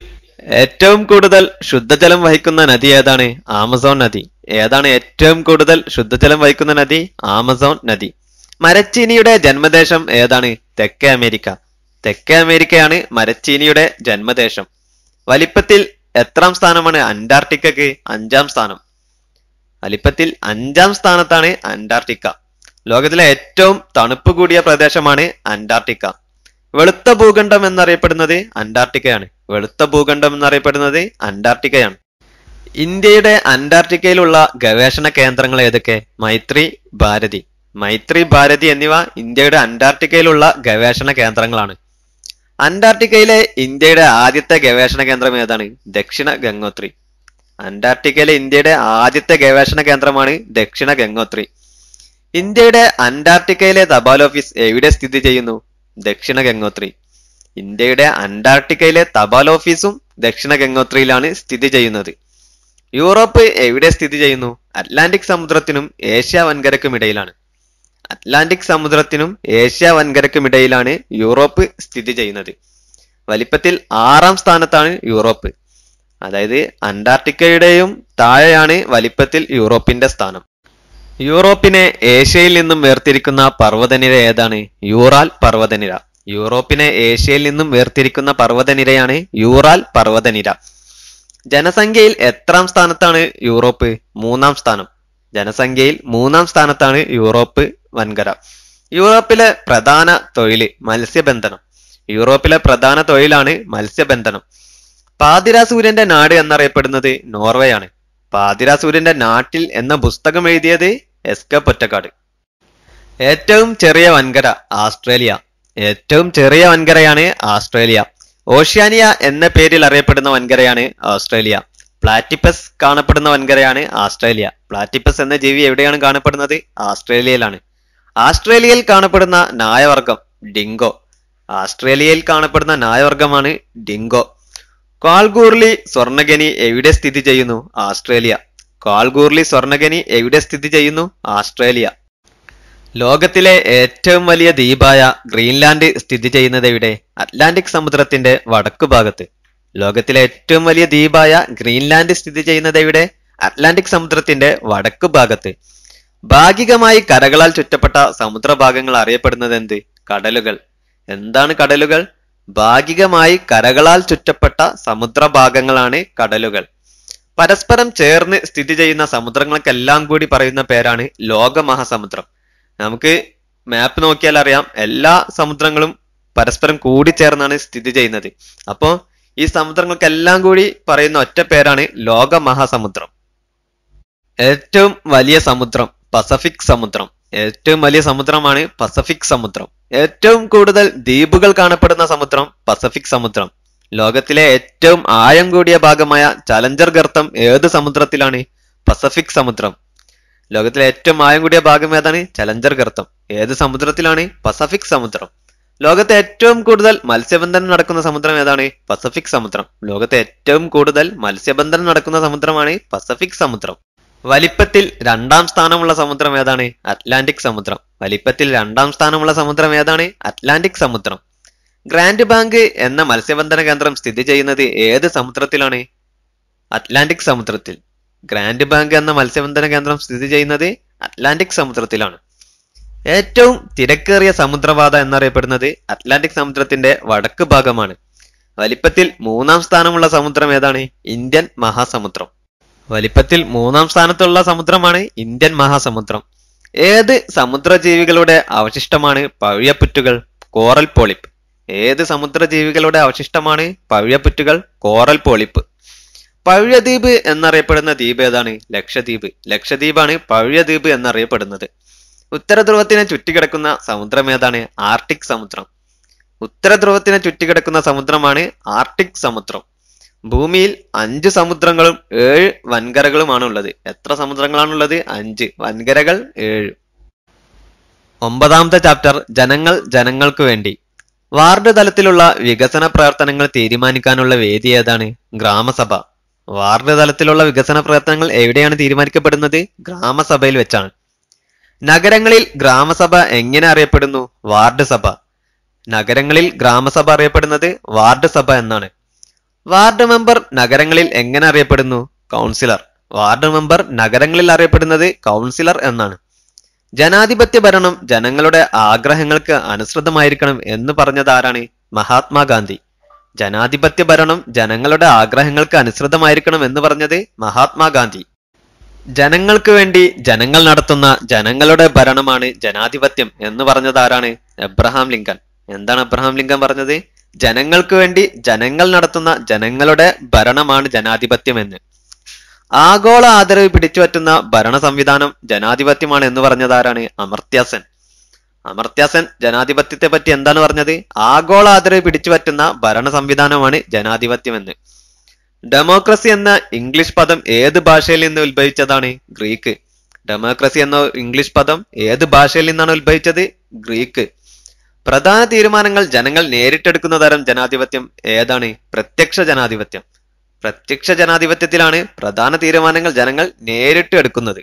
S1: ഏറ്റവും കൂടുതൽ ശുദ്ധജലം വഹിക്കുന്ന നദി ഏതാണ് ആമസോൺ നദി ഏതാണ് ഏറ്റവും കൂടുതൽ ശുദ്ധജലം വഹിക്കുന്ന നദി ആമസോൺ നദി മരച്ചീനിയുടെ ജന്മദേശം ഏതാണ് തെക്കേ അമേരിക്ക തെക്കേ അമേരിക്കയാണ് മരച്ചീനിയുടെ ജന്മദേശം വലിപ്പത്തിൽ എത്രാം സ്ഥാനമാണ് അന്റാർട്ടിക്കക്ക് അഞ്ചാം സ്ഥാനം വലിപ്പത്തിൽ അഞ്ചാം സ്ഥാനത്താണ് അന്റാർട്ടിക്ക ലോകത്തിലെ ഏറ്റവും തണുപ്പ് കൂടിയ പ്രദേശമാണ് അന്റാർട്ടിക്ക വെളുത്ത ഭൂഖണ്ഡം എന്നറിയപ്പെടുന്നത് അന്റാർട്ടിക്കയാണ് വെളുത്ത ഭൂഖണ്ഡം എന്നറിയപ്പെടുന്നത് അന്റാർട്ടിക്കയാണ് ഇന്ത്യയുടെ അന്റാർട്ടിക്കയിലുള്ള ഗവേഷണ കേന്ദ്രങ്ങൾ ഏതൊക്കെ മൈത്രി ഭാരതി മൈത്രി ഭാരതി എന്നിവ ഇന്ത്യയുടെ അന്റാർട്ടിക്കയിലുള്ള ഗവേഷണ കേന്ദ്രങ്ങളാണ് അന്റാർട്ടിക്കയിലെ ഇന്ത്യയുടെ ആദ്യത്തെ ഗവേഷണ കേന്ദ്രം ഏതാണ് ദക്ഷിണ ഗംഗോത്രി അന്റാർട്ടിക്കയിലെ ഇന്ത്യയുടെ ആദ്യത്തെ ഗവേഷണ കേന്ദ്രമാണ് ദക്ഷിണ ഗംഗോത്രി ഇന്ത്യയുടെ അന്റാർട്ടിക്കയിലെ തപാൽ ഓഫീസ് എവിടെ സ്ഥിതി ചെയ്യുന്നു ദക്ഷിണ ഗംഗോത്രി ഇന്ത്യയുടെ അന്റാർട്ടിക്കയിലെ തപാൽ ഓഫീസും ദക്ഷിണ ഗംഗോത്രിയിലാണ് സ്ഥിതി ചെയ്യുന്നത് യൂറോപ്പ് എവിടെ സ്ഥിതി ചെയ്യുന്നു അറ്റ്ലാന്റിക് സമുദ്രത്തിനും ഏഷ്യ വൻകരക്കും ഇടയിലാണ് അറ്റ്ലാന്റിക് സമുദ്രത്തിനും ഏഷ്യ വൻകരക്കും ഇടയിലാണ് യൂറോപ്പ് സ്ഥിതി ചെയ്യുന്നത് വലിപ്പത്തിൽ ആറാം സ്ഥാനത്താണ് യൂറോപ്പ് അതായത് അന്റാർട്ടിക്കയുടെയും താഴെയാണ് വലിപ്പത്തിൽ യൂറോപ്പിന്റെ സ്ഥാനം യൂറോപ്പിനെ ഏഷ്യയിൽ നിന്നും വേർതിരിക്കുന്ന പർവ്വതനിര ഏതാണ് യൂറാൽ പർവ്വതനിര യൂറോപ്പിനെ ഏഷ്യയിൽ നിന്നും വേർതിരിക്കുന്ന പർവ്വതനിരയാണ് യൂറാൽ പർവ്വതനിര ജനസംഖ്യയിൽ എത്രാം സ്ഥാനത്താണ് യൂറോപ്പ് മൂന്നാം സ്ഥാനം ജനസംഖ്യയിൽ മൂന്നാം സ്ഥാനത്താണ് യൂറോപ്പ് വൻകര യൂറോപ്പിലെ പ്രധാന തൊഴിൽ മത്സ്യബന്ധനം യൂറോപ്പിലെ പ്രധാന തൊഴിലാണ് മത്സ്യബന്ധനം പാതിരാ സൂര്യന്റെ നാട് എന്നറിയപ്പെടുന്നത് നോർവേയാണ് പാതിരാ സൂര്യന്റെ നാട്ടിൽ എന്ന പുസ്തകം എഴുതിയത് എസ് കെ പൊറ്റക്കാട് ഏറ്റവും ചെറിയ വൻകര ആസ്ട്രേലിയ ഏറ്റവും ചെറിയ വൻകരയാണ് ആസ്ട്രേലിയ ഓഷ്യാനിയ എന്ന പേരിൽ അറിയപ്പെടുന്ന വൻകരയാണ് ഓസ്ട്രേലിയ പ്ലാറ്റിപ്പസ് കാണപ്പെടുന്ന വൻകരയാണ് ആസ്ട്രേലിയ പ്ലാറ്റിപ്പസ് എന്ന ജീവി എവിടെയാണ് കാണപ്പെടുന്നത് ആസ്ട്രേലിയയിലാണ് ആസ്ട്രേലിയയിൽ കാണപ്പെടുന്ന നായവർഗം ഡിങ്കോ ആസ്ട്രേലിയയിൽ കാണപ്പെടുന്ന നായവർഗമാണ് ഡിങ്കോ കാൾഗൂർലി സ്വർണഖനി എവിടെ സ്ഥിതി ചെയ്യുന്നു ആസ്ട്രേലിയ കാൾഗൂർലി സ്വർണഖനി എവിടെ സ്ഥിതി ചെയ്യുന്നു ആസ്ട്രേലിയ ലോകത്തിലെ ഏറ്റവും വലിയ ദ്വീപായ ഗ്രീൻലാൻഡ് സ്ഥിതി ചെയ്യുന്നത് എവിടെ അറ്റ്ലാന്റിക് സമുദ്രത്തിന്റെ വടക്കു ഭാഗത്ത് ലോകത്തിലെ ഏറ്റവും വലിയ ദ്വീപായ ഗ്രീൻലാൻഡ് സ്ഥിതി ചെയ്യുന്നത് എവിടെ അറ്റ്ലാന്റിക് സമുദ്രത്തിന്റെ വടക്കു ഭാഗത്ത് ഭാഗികമായി കരകളാൽ ചുറ്റപ്പെട്ട സമുദ്രഭാഗങ്ങൾ അറിയപ്പെടുന്നത് എന്ത് കടലുകൾ എന്താണ് കടലുകൾ ഭാഗികമായി കരകളാൽ ചുറ്റപ്പെട്ട സമുദ്രഭാഗങ്ങളാണ് കടലുകൾ പരസ്പരം ചേർന്ന് സ്ഥിതി ചെയ്യുന്ന സമുദ്രങ്ങൾക്കെല്ലാം കൂടി പറയുന്ന പേരാണ് ലോകമഹാസമുദ്രം നമുക്ക് മാപ്പ് നോക്കിയാൽ അറിയാം എല്ലാ സമുദ്രങ്ങളും പരസ്പരം കൂടിച്ചേർന്നാണ് സ്ഥിതി ചെയ്യുന്നത് അപ്പോ ഈ സമുദ്രങ്ങൾക്കെല്ലാം കൂടി പറയുന്ന ഒറ്റ പേരാണ് ലോകമഹാസമുദ്രം ഏറ്റവും വലിയ സമുദ്രം പസഫിക് സമുദ്രം ഏറ്റവും വലിയ സമുദ്രമാണ് പസഫിക് സമുദ്രം ഏറ്റവും കൂടുതൽ ദ്വീപുകൾ കാണപ്പെടുന്ന സമുദ്രം പസഫിക് സമുദ്രം ലോകത്തിലെ ഏറ്റവും ആഴം കൂടിയ ഭാഗമായ ചലഞ്ചർ ഗർത്തം ഏത് സമുദ്രത്തിലാണ് പസഫിക് സമുദ്രം ലോകത്തിലെ ഏറ്റവും ആഴം കൂടിയ ഭാഗം ഏതാണ് ചലഞ്ചർ ഗർത്തം ഏത് സമുദ്രത്തിലാണ് പസഫിക് സമുദ്രം ലോകത്തെ ഏറ്റവും കൂടുതൽ മത്സ്യബന്ധനം നടക്കുന്ന സമുദ്രം ഏതാണ് പസഫിക് സമുദ്രം ലോകത്തെ ഏറ്റവും കൂടുതൽ മത്സ്യബന്ധനം നടക്കുന്ന സമുദ്രമാണ് പസഫിക് സമുദ്രം വലിപ്പത്തിൽ രണ്ടാം സ്ഥാനമുള്ള സമുദ്രം ഏതാണ് അറ്റ്ലാന്റിക് സമുദ്രം വലിപ്പത്തിൽ രണ്ടാം സ്ഥാനമുള്ള സമുദ്രം ഏതാണ് അറ്റ്ലാന്റിക് സമുദ്രം ഗ്രാൻഡ് ബാങ്ക് എന്ന മത്സ്യബന്ധന കേന്ദ്രം സ്ഥിതി ചെയ്യുന്നത് ഏത് സമുദ്രത്തിലാണ് അറ്റ്ലാന്റിക് സമുദ്രത്തിൽ ഗ്രാൻഡ് ബാങ്ക് എന്ന മത്സ്യബന്ധന കേന്ദ്രം സ്ഥിതി ചെയ്യുന്നത് അറ്റ്ലാന്റിക് സമുദ്രത്തിലാണ് ഏറ്റവും തിരക്കേറിയ സമുദ്രപാത എന്നറിയപ്പെടുന്നത് അറ്റ്ലാന്റിക് സമുദ്രത്തിന്റെ വടക്ക് ഭാഗമാണ് വലിപ്പത്തിൽ മൂന്നാം സ്ഥാനമുള്ള സമുദ്രം ഏതാണ് ഇന്ത്യൻ മഹാസമുദ്രം വലിപ്പത്തിൽ മൂന്നാം സ്ഥാനത്തുള്ള സമുദ്രമാണ് ഇന്ത്യൻ മഹാസമുദ്രം ഏത് സമുദ്രജീവികളുടെ അവശിഷ്ടമാണ് പവിഴപ്പുറ്റുകൾ കോറൽ പോളിപ്പ് ഏത് സമുദ്രജീവികളുടെ അവശിഷ്ടമാണ് പവിഴപ്പുറ്റുകൾ കോറൽ പോളിപ്പ് പവിഴദ്വീപ് എന്നറിയപ്പെടുന്ന ദ്വീപ് ഏതാണ് ലക്ഷദ്വീപ് ലക്ഷദ്വീപാണ് പവിഴദ്വീപ് എന്നറിയപ്പെടുന്നത് ഉത്തരധ്രുവത്തിനെ ചുറ്റിക്കിടക്കുന്ന സമുദ്രം ഏതാണ് ആർട്ടിക് സമുദ്രം ഉത്തരധ്രുവത്തിനെ ചുറ്റിക്കിടക്കുന്ന സമുദ്രമാണ് ആർട്ടിക് സമുദ്രം ഭൂമിയിൽ അഞ്ച് സമുദ്രങ്ങളും ഏഴ് വൻകരകളുമാണ് ഉള്ളത് എത്ര സമുദ്രങ്ങളാണുള്ളത് അഞ്ച് വൻകരകൾ ഏഴ് ഒമ്പതാമത്തെ ചാപ്റ്റർ ജനങ്ങൾ ജനങ്ങൾക്ക് വേണ്ടി വാർഡ് തലത്തിലുള്ള വികസന പ്രവർത്തനങ്ങൾ തീരുമാനിക്കാനുള്ള വേദി ഏതാണ് ഗ്രാമസഭ വാർഡ് തലത്തിലുള്ള വികസന പ്രവർത്തനങ്ങൾ എവിടെയാണ് തീരുമാനിക്കപ്പെടുന്നത് ഗ്രാമസഭയിൽ വെച്ചാണ് നഗരങ്ങളിൽ ഗ്രാമസഭ എങ്ങനെ അറിയപ്പെടുന്നു വാർഡ് സഭ നഗരങ്ങളിൽ ഗ്രാമസഭ അറിയപ്പെടുന്നത് വാർഡ് സഭ എന്നാണ് വാർഡ് മെമ്പർ നഗരങ്ങളിൽ എങ്ങനെ അറിയപ്പെടുന്നു കൗൺസിലർ വാർഡ് മെമ്പർ നഗരങ്ങളിൽ അറിയപ്പെടുന്നത് കൗൺസിലർ എന്നാണ് ജനാധിപത്യ ഭരണം ജനങ്ങളുടെ ആഗ്രഹങ്ങൾക്ക് അനുസൃതമായിരിക്കണം എന്ന് പറഞ്ഞത് ആരാണ് മഹാത്മാഗാന്ധി ജനാധിപത്യ ഭരണം ജനങ്ങളുടെ ആഗ്രഹങ്ങൾക്ക് അനുസൃതമായിരിക്കണം എന്ന് പറഞ്ഞത് മഹാത്മാഗാന്ധി ജനങ്ങൾക്ക് വേണ്ടി ജനങ്ങൾ നടത്തുന്ന ജനങ്ങളുടെ ഭരണമാണ് ജനാധിപത്യം എന്ന് പറഞ്ഞത് ആരാണ് എബ്രഹാം ലിങ്കൻ എന്താണ് എബ്രഹാം ലിങ്കൻ പറഞ്ഞത് ജനങ്ങൾക്ക് വേണ്ടി ജനങ്ങൾ നടത്തുന്ന ജനങ്ങളുടെ ഭരണമാണ് ജനാധിപത്യം എന്ന് ആഗോള ആദരവ് പിടിച്ചുപറ്റുന്ന ഭരണ സംവിധാനം ജനാധിപത്യമാണ് എന്ന് പറഞ്ഞത് ആരാണ് അമർത്യാസൻ അമർത്യാസൻ ജനാധിപത്യത്തെ പറ്റി എന്താണ് പറഞ്ഞത് ആഗോള ആദരവ് പിടിച്ചുപറ്റുന്ന ഭരണ സംവിധാനമാണ് ജനാധിപത്യം എന്ന് ഡെമോക്രസി എന്ന ഇംഗ്ലീഷ് പദം ഏത് ഭാഷയിൽ നിന്ന് ഉത്ഭവിച്ചതാണ് ഗ്രീക്ക് ഡെമോക്രസി എന്ന ഇംഗ്ലീഷ് പദം ഏത് ഭാഷയിൽ നിന്നാണ് ഉത്ഭവിച്ചത് ഗ്രീക്ക് പ്രധാന തീരുമാനങ്ങൾ ജനങ്ങൾ നേരിട്ടെടുക്കുന്ന തരം ജനാധിപത്യം ഏതാണ് പ്രത്യക്ഷ ജനാധിപത്യം പ്രത്യക്ഷ ജനാധിപത്യത്തിലാണ് പ്രധാന തീരുമാനങ്ങൾ ജനങ്ങൾ നേരിട്ട് എടുക്കുന്നത്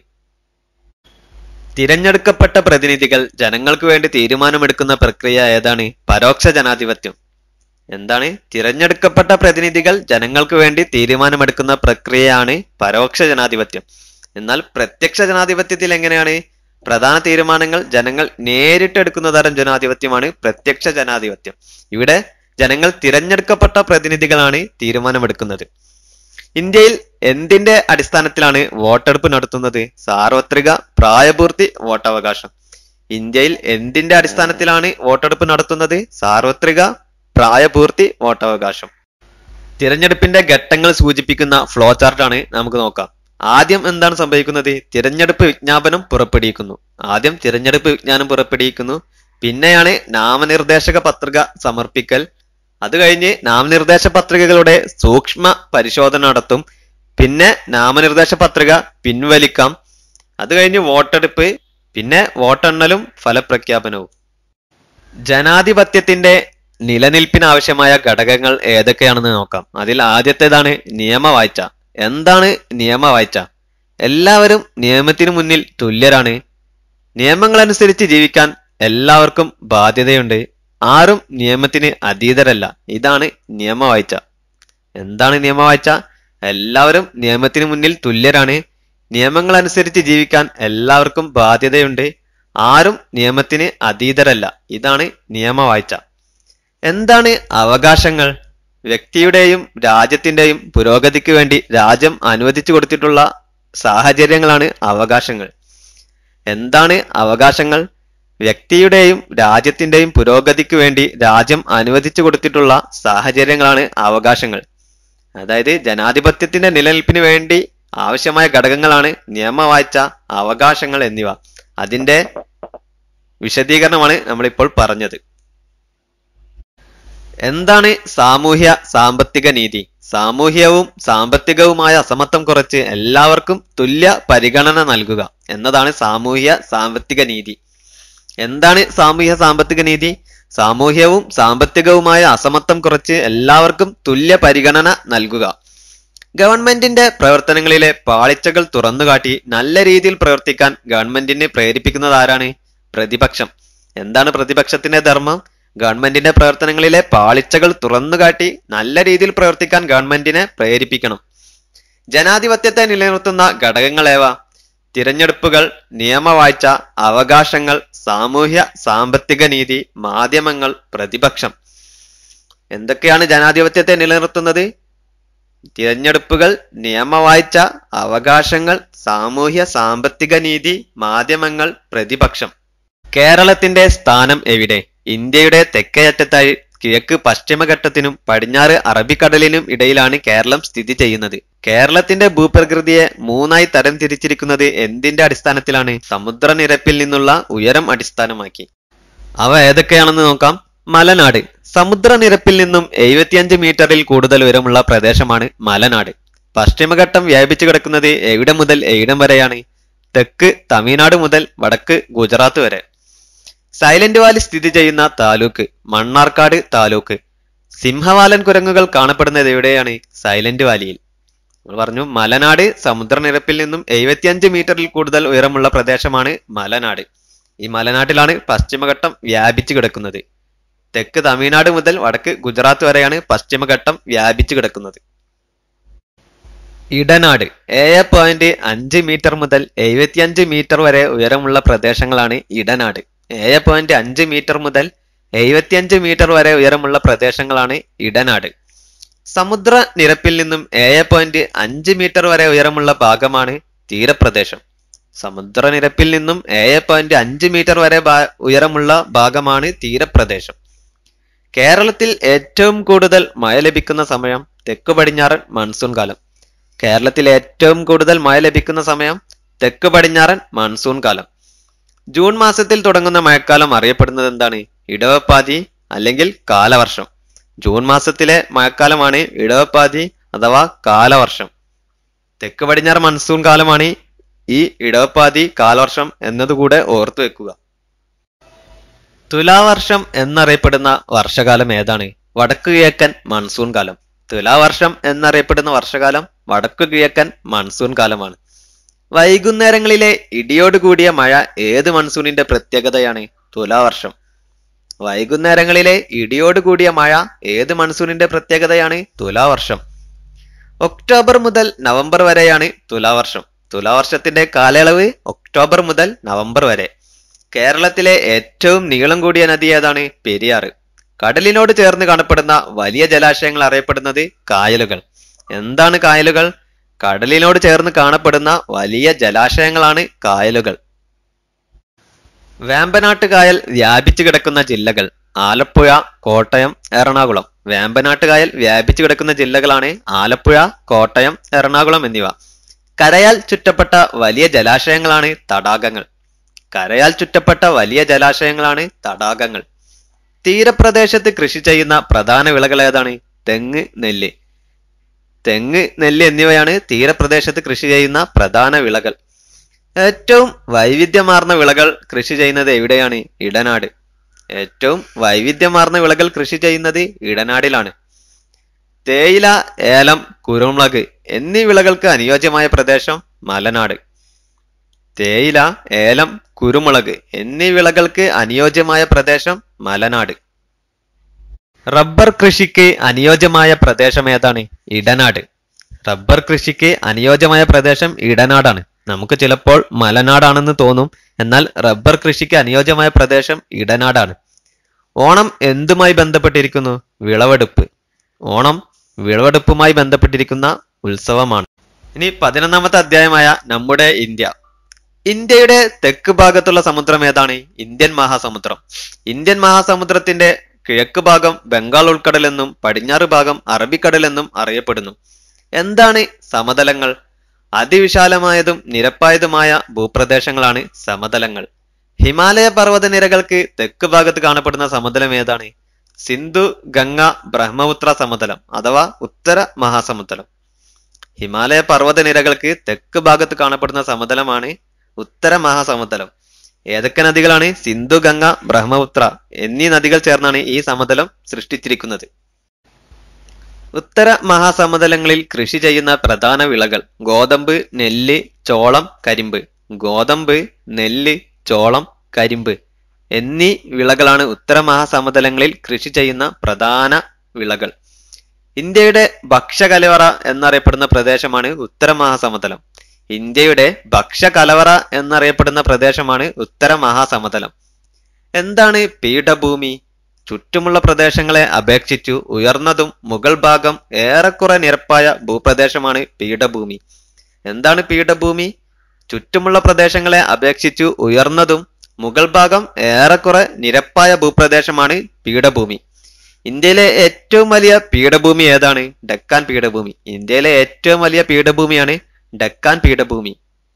S1: തിരഞ്ഞെടുക്കപ്പെട്ട പ്രതിനിധികൾ ജനങ്ങൾക്ക് വേണ്ടി തീരുമാനമെടുക്കുന്ന പ്രക്രിയ ഏതാണ് പരോക്ഷ ജനാധിപത്യം എന്താണ് തിരഞ്ഞെടുക്കപ്പെട്ട പ്രതിനിധികൾ ജനങ്ങൾക്ക് വേണ്ടി തീരുമാനമെടുക്കുന്ന പ്രക്രിയയാണ് പരോക്ഷ ജനാധിപത്യം എന്നാൽ പ്രത്യക്ഷ ജനാധിപത്യത്തിൽ എങ്ങനെയാണ് പ്രധാന തീരുമാനങ്ങൾ ജനങ്ങൾ നേരിട്ടെടുക്കുന്ന തരം ജനാധിപത്യമാണ് പ്രത്യക്ഷ ജനാധിപത്യം ഇവിടെ ജനങ്ങൾ തിരഞ്ഞെടുക്കപ്പെട്ട പ്രതിനിധികളാണ് തീരുമാനമെടുക്കുന്നത് ഇന്ത്യയിൽ എന്തിന്റെ അടിസ്ഥാനത്തിലാണ് വോട്ടെടുപ്പ് നടത്തുന്നത് സാർവത്രിക പ്രായപൂർത്തി വോട്ടവകാശം ഇന്ത്യയിൽ എന്തിന്റെ അടിസ്ഥാനത്തിലാണ് വോട്ടെടുപ്പ് നടത്തുന്നത് സാർവത്രിക പ്രായപൂർത്തി വോട്ടവകാശം തിരഞ്ഞെടുപ്പിന്റെ ഘട്ടങ്ങൾ സൂചിപ്പിക്കുന്ന ഫ്ലോ ചാർട്ടാണ് നമുക്ക് നോക്കാം ആദ്യം എന്താണ് സംഭവിക്കുന്നത് തിരഞ്ഞെടുപ്പ് വിജ്ഞാപനം പുറപ്പെടുവിക്കുന്നു ആദ്യം തിരഞ്ഞെടുപ്പ് വിജ്ഞാനം പുറപ്പെടുവിക്കുന്നു പിന്നെയാണ് നാമനിർദ്ദേശക പത്രിക സമർപ്പിക്കൽ അത് കഴിഞ്ഞ് നാമനിർദ്ദേശ പത്രികകളുടെ സൂക്ഷ്മ പരിശോധന നടത്തും പിന്നെ നാമനിർദ്ദേശ പത്രിക പിൻവലിക്കാം അത് കഴിഞ്ഞ് വോട്ടെടുപ്പ് പിന്നെ വോട്ടെണ്ണലും ഫലപ്രഖ്യാപനവും ജനാധിപത്യത്തിന്റെ നിലനിൽപ്പിനാവശ്യമായ ഘടകങ്ങൾ ഏതൊക്കെയാണെന്ന് നോക്കാം അതിൽ ആദ്യത്തേതാണ് നിയമവാഴ്ച എന്താണ് നിയമവാഴ്ച എല്ലാവരും നിയമത്തിനു മുന്നിൽ തുല്യരാണ് നിയമങ്ങൾ അനുസരിച്ച് ജീവിക്കാൻ എല്ലാവർക്കും ബാധ്യതയുണ്ട് ആരും നിയമത്തിന് അതീതരല്ല ഇതാണ് നിയമവാഴ്ച എന്താണ് നിയമവാഴ്ച എല്ലാവരും നിയമത്തിന് മുന്നിൽ തുല്യരാണ് നിയമങ്ങൾ അനുസരിച്ച് ജീവിക്കാൻ എല്ലാവർക്കും ബാധ്യതയുണ്ട് ആരും നിയമത്തിന് അതീതരല്ല ഇതാണ് നിയമവാഴ്ച എന്താണ് അവകാശങ്ങൾ വ്യക്തിയുടെയും രാജ്യത്തിന്റെയും പുരോഗതിക്ക് വേണ്ടി രാജ്യം അനുവദിച്ചു കൊടുത്തിട്ടുള്ള സാഹചര്യങ്ങളാണ് അവകാശങ്ങൾ എന്താണ് അവകാശങ്ങൾ വ്യക്തിയുടെയും രാജ്യത്തിന്റെയും പുരോഗതിക്ക് വേണ്ടി രാജ്യം അനുവദിച്ചു കൊടുത്തിട്ടുള്ള സാഹചര്യങ്ങളാണ് അവകാശങ്ങൾ അതായത് ജനാധിപത്യത്തിന്റെ നിലനിൽപ്പിന് വേണ്ടി ആവശ്യമായ ഘടകങ്ങളാണ് നിയമവാഴ്ച അവകാശങ്ങൾ എന്നിവ അതിന്റെ വിശദീകരണമാണ് നമ്മളിപ്പോൾ പറഞ്ഞത് എന്താണ് സാമൂഹ്യ സാമ്പത്തിക നീതി സാമൂഹ്യവും സാമ്പത്തികവുമായ അസമത്വം കുറച്ച് എല്ലാവർക്കും തുല്യ പരിഗണന നൽകുക എന്നതാണ് സാമൂഹ്യ സാമ്പത്തിക നീതി എന്താണ് സാമൂഹ്യ സാമ്പത്തിക നീതി സാമൂഹ്യവും സാമ്പത്തികവുമായ അസമത്വം കുറച്ച് എല്ലാവർക്കും തുല്യ പരിഗണന നൽകുക ഗവൺമെന്റിന്റെ പ്രവർത്തനങ്ങളിലെ പാളിച്ചകൾ തുറന്നുകാട്ടി നല്ല രീതിയിൽ പ്രവർത്തിക്കാൻ ഗവൺമെന്റിനെ പ്രേരിപ്പിക്കുന്നത് ആരാണ് പ്രതിപക്ഷം എന്താണ് പ്രതിപക്ഷത്തിന്റെ ധർമ്മം ഗവൺമെന്റിന്റെ പ്രവർത്തനങ്ങളിലെ പാളിച്ചകൾ തുറന്നുകാട്ടി നല്ല രീതിയിൽ പ്രവർത്തിക്കാൻ ഗവൺമെന്റിനെ പ്രേരിപ്പിക്കണം ജനാധിപത്യത്തെ നിലനിർത്തുന്ന ഘടകങ്ങളേവ തിരഞ്ഞെടുപ്പുകൾ നിയമവാഴ്ച അവകാശങ്ങൾ സാമൂഹ്യ സാമ്പത്തിക നീതി മാധ്യമങ്ങൾ പ്രതിപക്ഷം എന്തൊക്കെയാണ് ജനാധിപത്യത്തെ നിലനിർത്തുന്നത് തിരഞ്ഞെടുപ്പുകൾ നിയമവാഴ്ച അവകാശങ്ങൾ സാമൂഹ്യ സാമ്പത്തിക നീതി മാധ്യമങ്ങൾ പ്രതിപക്ഷം കേരളത്തിന്റെ സ്ഥാനം എവിടെ ഇന്ത്യയുടെ തെക്കേയറ്റത്തായി കിഴക്ക് പശ്ചിമഘട്ടത്തിനും പടിഞ്ഞാറ് അറബിക്കടലിനും ഇടയിലാണ് കേരളം സ്ഥിതി ചെയ്യുന്നത് കേരളത്തിന്റെ ഭൂപ്രകൃതിയെ മൂന്നായി തരം തിരിച്ചിരിക്കുന്നത് എന്തിന്റെ അടിസ്ഥാനത്തിലാണ് സമുദ്രനിരപ്പിൽ നിന്നുള്ള ഉയരം അടിസ്ഥാനമാക്കി അവ ഏതൊക്കെയാണെന്ന് നോക്കാം മലനാട് സമുദ്രനിരപ്പിൽ നിന്നും എഴുപത്തിയഞ്ച് മീറ്ററിൽ കൂടുതൽ ഉയരമുള്ള പ്രദേശമാണ് മലനാട് പശ്ചിമഘട്ടം വ്യാപിച്ചു കിടക്കുന്നത് എവിടെ മുതൽ എവിടം വരെയാണ് തെക്ക് തമിഴ്നാട് മുതൽ വടക്ക് ഗുജറാത്ത് വരെ സൈലന്റ് വാലി സ്ഥിതി ചെയ്യുന്ന താലൂക്ക് മണ്ണാർക്കാട് താലൂക്ക് സിംഹവാലൻ കുരങ്ങുകൾ കാണപ്പെടുന്നത് എവിടെയാണ് സൈലന്റ് വാലിയിൽ നമ്മൾ പറഞ്ഞു മലനാട് സമുദ്രനിരപ്പിൽ നിന്നും എഴുപത്തിയഞ്ച് മീറ്ററിൽ കൂടുതൽ ഉയരമുള്ള പ്രദേശമാണ് മലനാട് ഈ മലനാട്ടിലാണ് പശ്ചിമഘട്ടം വ്യാപിച്ചു കിടക്കുന്നത് തെക്ക് തമിഴ്നാട് മുതൽ വടക്ക് ഗുജറാത്ത് വരെയാണ് പശ്ചിമഘട്ടം വ്യാപിച്ചു കിടക്കുന്നത് ഇടനാട് ഏഴ് പോയിന്റ് അഞ്ച് മീറ്റർ മുതൽ എഴുപത്തിയഞ്ച് മീറ്റർ വരെ ഉയരമുള്ള പ്രദേശങ്ങളാണ് ഇടനാട് ഏഴ് പോയിന്റ് അഞ്ച് മീറ്റർ മുതൽ എഴുപത്തിയഞ്ച് മീറ്റർ വരെ ഉയരമുള്ള പ്രദേശങ്ങളാണ് ഇടനാട് സമുദ്ര നിരപ്പിൽ നിന്നും ഏഴ് പോയിന്റ് അഞ്ച് മീറ്റർ വരെ ഉയരമുള്ള ഭാഗമാണ് തീരപ്രദേശം സമുദ്രനിരപ്പിൽ നിന്നും ഏഴ് പോയിന്റ് അഞ്ച് മീറ്റർ വരെ ഭാ- ഉയരമുള്ള ഭാഗമാണ് തീരപ്രദേശം കേരളത്തിൽ ഏറ്റവും കൂടുതൽ മഴ ലഭിക്കുന്ന സമയം തെക്ക് പടിഞ്ഞാറൻ മൺസൂൺ കാലം കേരളത്തിൽ ഏറ്റവും കൂടുതൽ മഴ ലഭിക്കുന്ന സമയം തെക്ക് പടിഞ്ഞാറൻ മൺസൂൺ കാലം ജൂൺ മാസത്തിൽ തുടങ്ങുന്ന മഴക്കാലം അറിയപ്പെടുന്നത് എന്താണ് ഇടവപ്പാതി അല്ലെങ്കിൽ കാലവർഷം ജൂൺ മാസത്തിലെ മഴക്കാലമാണ് ഇടവപ്പാതി അഥവാ കാലവർഷം തെക്ക് പടിഞ്ഞാറ് മൺസൂൺ കാലമാണ് ഈ ഇടവപ്പാതി കാലവർഷം എന്നതുകൂടെ ഓർത്തു വെക്കുക തുലാവർഷം എന്നറിയപ്പെടുന്ന വർഷകാലം ഏതാണ് വടക്കു കിഴക്കൻ മൺസൂൺ കാലം തുലാവർഷം എന്നറിയപ്പെടുന്ന വർഷകാലം വടക്കു കിഴക്കൻ മൺസൂൺ കാലമാണ് വൈകുന്നേരങ്ങളിലെ ഇടിയോട് കൂടിയ മഴ ഏത് മൺസൂണിന്റെ പ്രത്യേകതയാണ് തുലാവർഷം വൈകുന്നേരങ്ങളിലെ ഇടിയോട് കൂടിയ മഴ ഏത് മൺസൂണിന്റെ പ്രത്യേകതയാണ് തുലാവർഷം ഒക്ടോബർ മുതൽ നവംബർ വരെയാണ് തുലാവർഷം തുലാവർഷത്തിന്റെ കാലയളവ് ഒക്ടോബർ മുതൽ നവംബർ വരെ കേരളത്തിലെ ഏറ്റവും നീളം കൂടിയ നദി ഏതാണ് പെരിയാറ് കടലിനോട് ചേർന്ന് കാണപ്പെടുന്ന വലിയ ജലാശയങ്ങൾ അറിയപ്പെടുന്നത് കായലുകൾ എന്താണ് കായലുകൾ കടലിനോട് ചേർന്ന് കാണപ്പെടുന്ന വലിയ ജലാശയങ്ങളാണ് കായലുകൾ വേമ്പനാട്ട് കായൽ വ്യാപിച്ചു കിടക്കുന്ന ജില്ലകൾ ആലപ്പുഴ കോട്ടയം എറണാകുളം വേമ്പനാട്ട് കായൽ വ്യാപിച്ചു കിടക്കുന്ന ജില്ലകളാണ് ആലപ്പുഴ കോട്ടയം എറണാകുളം എന്നിവ കരയാൽ ചുറ്റപ്പെട്ട വലിയ ജലാശയങ്ങളാണ് തടാകങ്ങൾ കരയാൽ ചുറ്റപ്പെട്ട വലിയ ജലാശയങ്ങളാണ് തടാകങ്ങൾ തീരപ്രദേശത്ത് കൃഷി ചെയ്യുന്ന പ്രധാന വിളകൾ ഏതാണ് തെങ്ങ് നെല്ല് തെങ്ങ് നെല്ല് എന്നിവയാണ് തീരപ്രദേശത്ത് കൃഷി ചെയ്യുന്ന പ്രധാന വിളകൾ ഏറ്റവും വൈവിധ്യമാർന്ന വിളകൾ കൃഷി ചെയ്യുന്നത് എവിടെയാണ് ഇടനാട് ഏറ്റവും വൈവിധ്യമാർന്ന വിളകൾ കൃഷി ചെയ്യുന്നത് ഇടനാടിലാണ് തേയില ഏലം കുരുമുളക് എന്നീ വിളകൾക്ക് അനുയോജ്യമായ പ്രദേശം മലനാട് തേയില ഏലം കുരുമുളക് എന്നീ വിളകൾക്ക് അനുയോജ്യമായ പ്രദേശം മലനാട് റബ്ബർ കൃഷിക്ക് അനുയോജ്യമായ പ്രദേശം ഏതാണ് ഇടനാട് റബ്ബർ കൃഷിക്ക് അനുയോജ്യമായ പ്രദേശം ഇടനാടാണ് നമുക്ക് ചിലപ്പോൾ മലനാടാണെന്ന് തോന്നും എന്നാൽ റബ്ബർ കൃഷിക്ക് അനുയോജ്യമായ പ്രദേശം ഇടനാടാണ് ഓണം എന്തുമായി ബന്ധപ്പെട്ടിരിക്കുന്നു വിളവെടുപ്പ് ഓണം വിളവെടുപ്പുമായി ബന്ധപ്പെട്ടിരിക്കുന്ന ഉത്സവമാണ് ഇനി പതിനൊന്നാമത്തെ അധ്യായമായ നമ്മുടെ ഇന്ത്യ ഇന്ത്യയുടെ തെക്ക് ഭാഗത്തുള്ള സമുദ്രം ഏതാണ് ഇന്ത്യൻ മഹാസമുദ്രം ഇന്ത്യൻ മഹാസമുദ്രത്തിന്റെ കിഴക്ക് ഭാഗം ബംഗാൾ ഉൾക്കടൽ എന്നും പടിഞ്ഞാറ് ഭാഗം അറബിക്കടൽ എന്നും അറിയപ്പെടുന്നു എന്താണ് സമതലങ്ങൾ അതിവിശാലമായതും നിരപ്പായതുമായ ഭൂപ്രദേശങ്ങളാണ് സമതലങ്ങൾ ഹിമാലയ പർവ്വതനിരകൾക്ക് തെക്ക് ഭാഗത്ത് കാണപ്പെടുന്ന സമതലം ഏതാണ് സിന്ധു ഗംഗ ബ്രഹ്മപുത്ര സമതലം അഥവാ ഉത്തര മഹാസമുദ്രം ഹിമാലയ പർവ്വതനിരകൾക്ക് തെക്ക് ഭാഗത്ത് കാണപ്പെടുന്ന സമതലമാണ് ഉത്തര മഹാസമുദ്രം ഏതൊക്കെ നദികളാണ് സിന്ധു ഗംഗ ബ്രഹ്മപുത്ര എന്നീ നദികൾ ചേർന്നാണ് ഈ സമതലം സൃഷ്ടിച്ചിരിക്കുന്നത് ഉത്തര മഹാസമതലങ്ങളിൽ കൃഷി ചെയ്യുന്ന പ്രധാന വിളകൾ ഗോതമ്പ് നെല്ല് ചോളം കരിമ്പ് ഗോതമ്പ് നെല്ല് ചോളം കരിമ്പ് എന്നീ വിളകളാണ് ഉത്തര മഹാസമതലങ്ങളിൽ കൃഷി ചെയ്യുന്ന പ്രധാന വിളകൾ ഇന്ത്യയുടെ ഭക്ഷ്യകലവറ എന്നറിയപ്പെടുന്ന പ്രദേശമാണ് ഉത്തര മഹാസമതലം ഇന്ത്യയുടെ ഭക്ഷ്യകലവറ എന്നറിയപ്പെടുന്ന പ്രദേശമാണ് ഉത്തര മഹാസമതലം എന്താണ് പീഠഭൂമി ചുറ്റുമുള്ള പ്രദേശങ്ങളെ അപേക്ഷിച്ചു ഉയർന്നതും മുകൾ ഭാഗം ഏറെക്കുറെ നിരപ്പായ ഭൂപ്രദേശമാണ് പീഠഭൂമി എന്താണ് പീഠഭൂമി ചുറ്റുമുള്ള പ്രദേശങ്ങളെ അപേക്ഷിച്ചു ഉയർന്നതും മുകൾ ഭാഗം ഏറെക്കുറെ നിരപ്പായ ഭൂപ്രദേശമാണ് പീഠഭൂമി ഇന്ത്യയിലെ ഏറ്റവും വലിയ പീഠഭൂമി ഏതാണ് ഡെക്കാൻ പീഠഭൂമി ഇന്ത്യയിലെ ഏറ്റവും വലിയ പീഠഭൂമിയാണ് ഡെക്കാൻ പീഠഭൂമി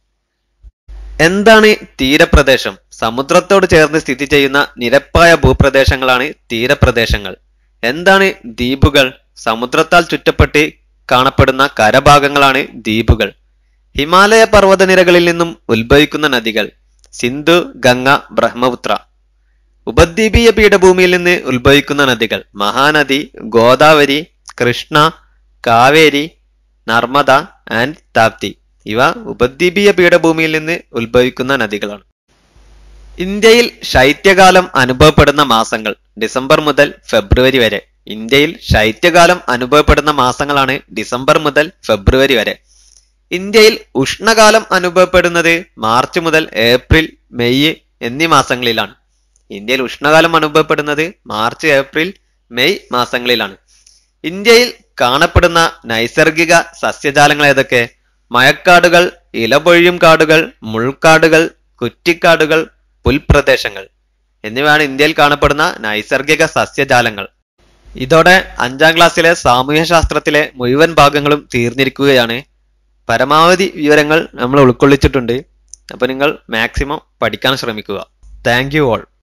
S1: എന്താണ് തീരപ്രദേശം സമുദ്രത്തോട് ചേർന്ന് സ്ഥിതി ചെയ്യുന്ന നിരപ്പായ ഭൂപ്രദേശങ്ങളാണ് തീരപ്രദേശങ്ങൾ എന്താണ് ദ്വീപുകൾ സമുദ്രത്താൽ ചുറ്റപ്പെട്ട് കാണപ്പെടുന്ന കരഭാഗങ്ങളാണ് ദ്വീപുകൾ ഹിമാലയ പർവ്വതനിരകളിൽ നിന്നും ഉത്ഭവിക്കുന്ന നദികൾ സിന്ധു ഗംഗ ബ്രഹ്മപുത്ര ഉപദ്വീപീയ പീഠഭൂമിയിൽ നിന്ന് ഉത്ഭവിക്കുന്ന നദികൾ മഹാനദി ഗോദാവരി കൃഷ്ണ കാവേരി നർമ്മദ ആൻഡ് താപ്തി ഇവ ഉപദ്വീപീയ പീഠഭൂമിയിൽ നിന്ന് ഉത്ഭവിക്കുന്ന നദികളാണ് ഇന്ത്യയിൽ ശൈത്യകാലം അനുഭവപ്പെടുന്ന മാസങ്ങൾ ഡിസംബർ മുതൽ ഫെബ്രുവരി വരെ ഇന്ത്യയിൽ ശൈത്യകാലം അനുഭവപ്പെടുന്ന മാസങ്ങളാണ് ഡിസംബർ മുതൽ ഫെബ്രുവരി വരെ ഇന്ത്യയിൽ ഉഷ്ണകാലം അനുഭവപ്പെടുന്നത് മാർച്ച് മുതൽ ഏപ്രിൽ മെയ് എന്നീ മാസങ്ങളിലാണ് ഇന്ത്യയിൽ ഉഷ്ണകാലം അനുഭവപ്പെടുന്നത് മാർച്ച് ഏപ്രിൽ മെയ് മാസങ്ങളിലാണ് ഇന്ത്യയിൽ കാണപ്പെടുന്ന നൈസർഗിക സസ്യജാലങ്ങൾ ഏതൊക്കെ മഴക്കാടുകൾ ഇലപൊഴിയും കാടുകൾ മുൾക്കാടുകൾ കുറ്റിക്കാടുകൾ പുൽപ്രദേശങ്ങൾ എന്നിവയാണ് ഇന്ത്യയിൽ കാണപ്പെടുന്ന നൈസർഗിക സസ്യജാലങ്ങൾ ഇതോടെ അഞ്ചാം ക്ലാസ്സിലെ സാമൂഹ്യശാസ്ത്രത്തിലെ മുഴുവൻ ഭാഗങ്ങളും തീർന്നിരിക്കുകയാണ് പരമാവധി വിവരങ്ങൾ നമ്മൾ ഉൾക്കൊള്ളിച്ചിട്ടുണ്ട് അപ്പൊ നിങ്ങൾ മാക്സിമം പഠിക്കാൻ ശ്രമിക്കുക താങ്ക് യു ഓൾ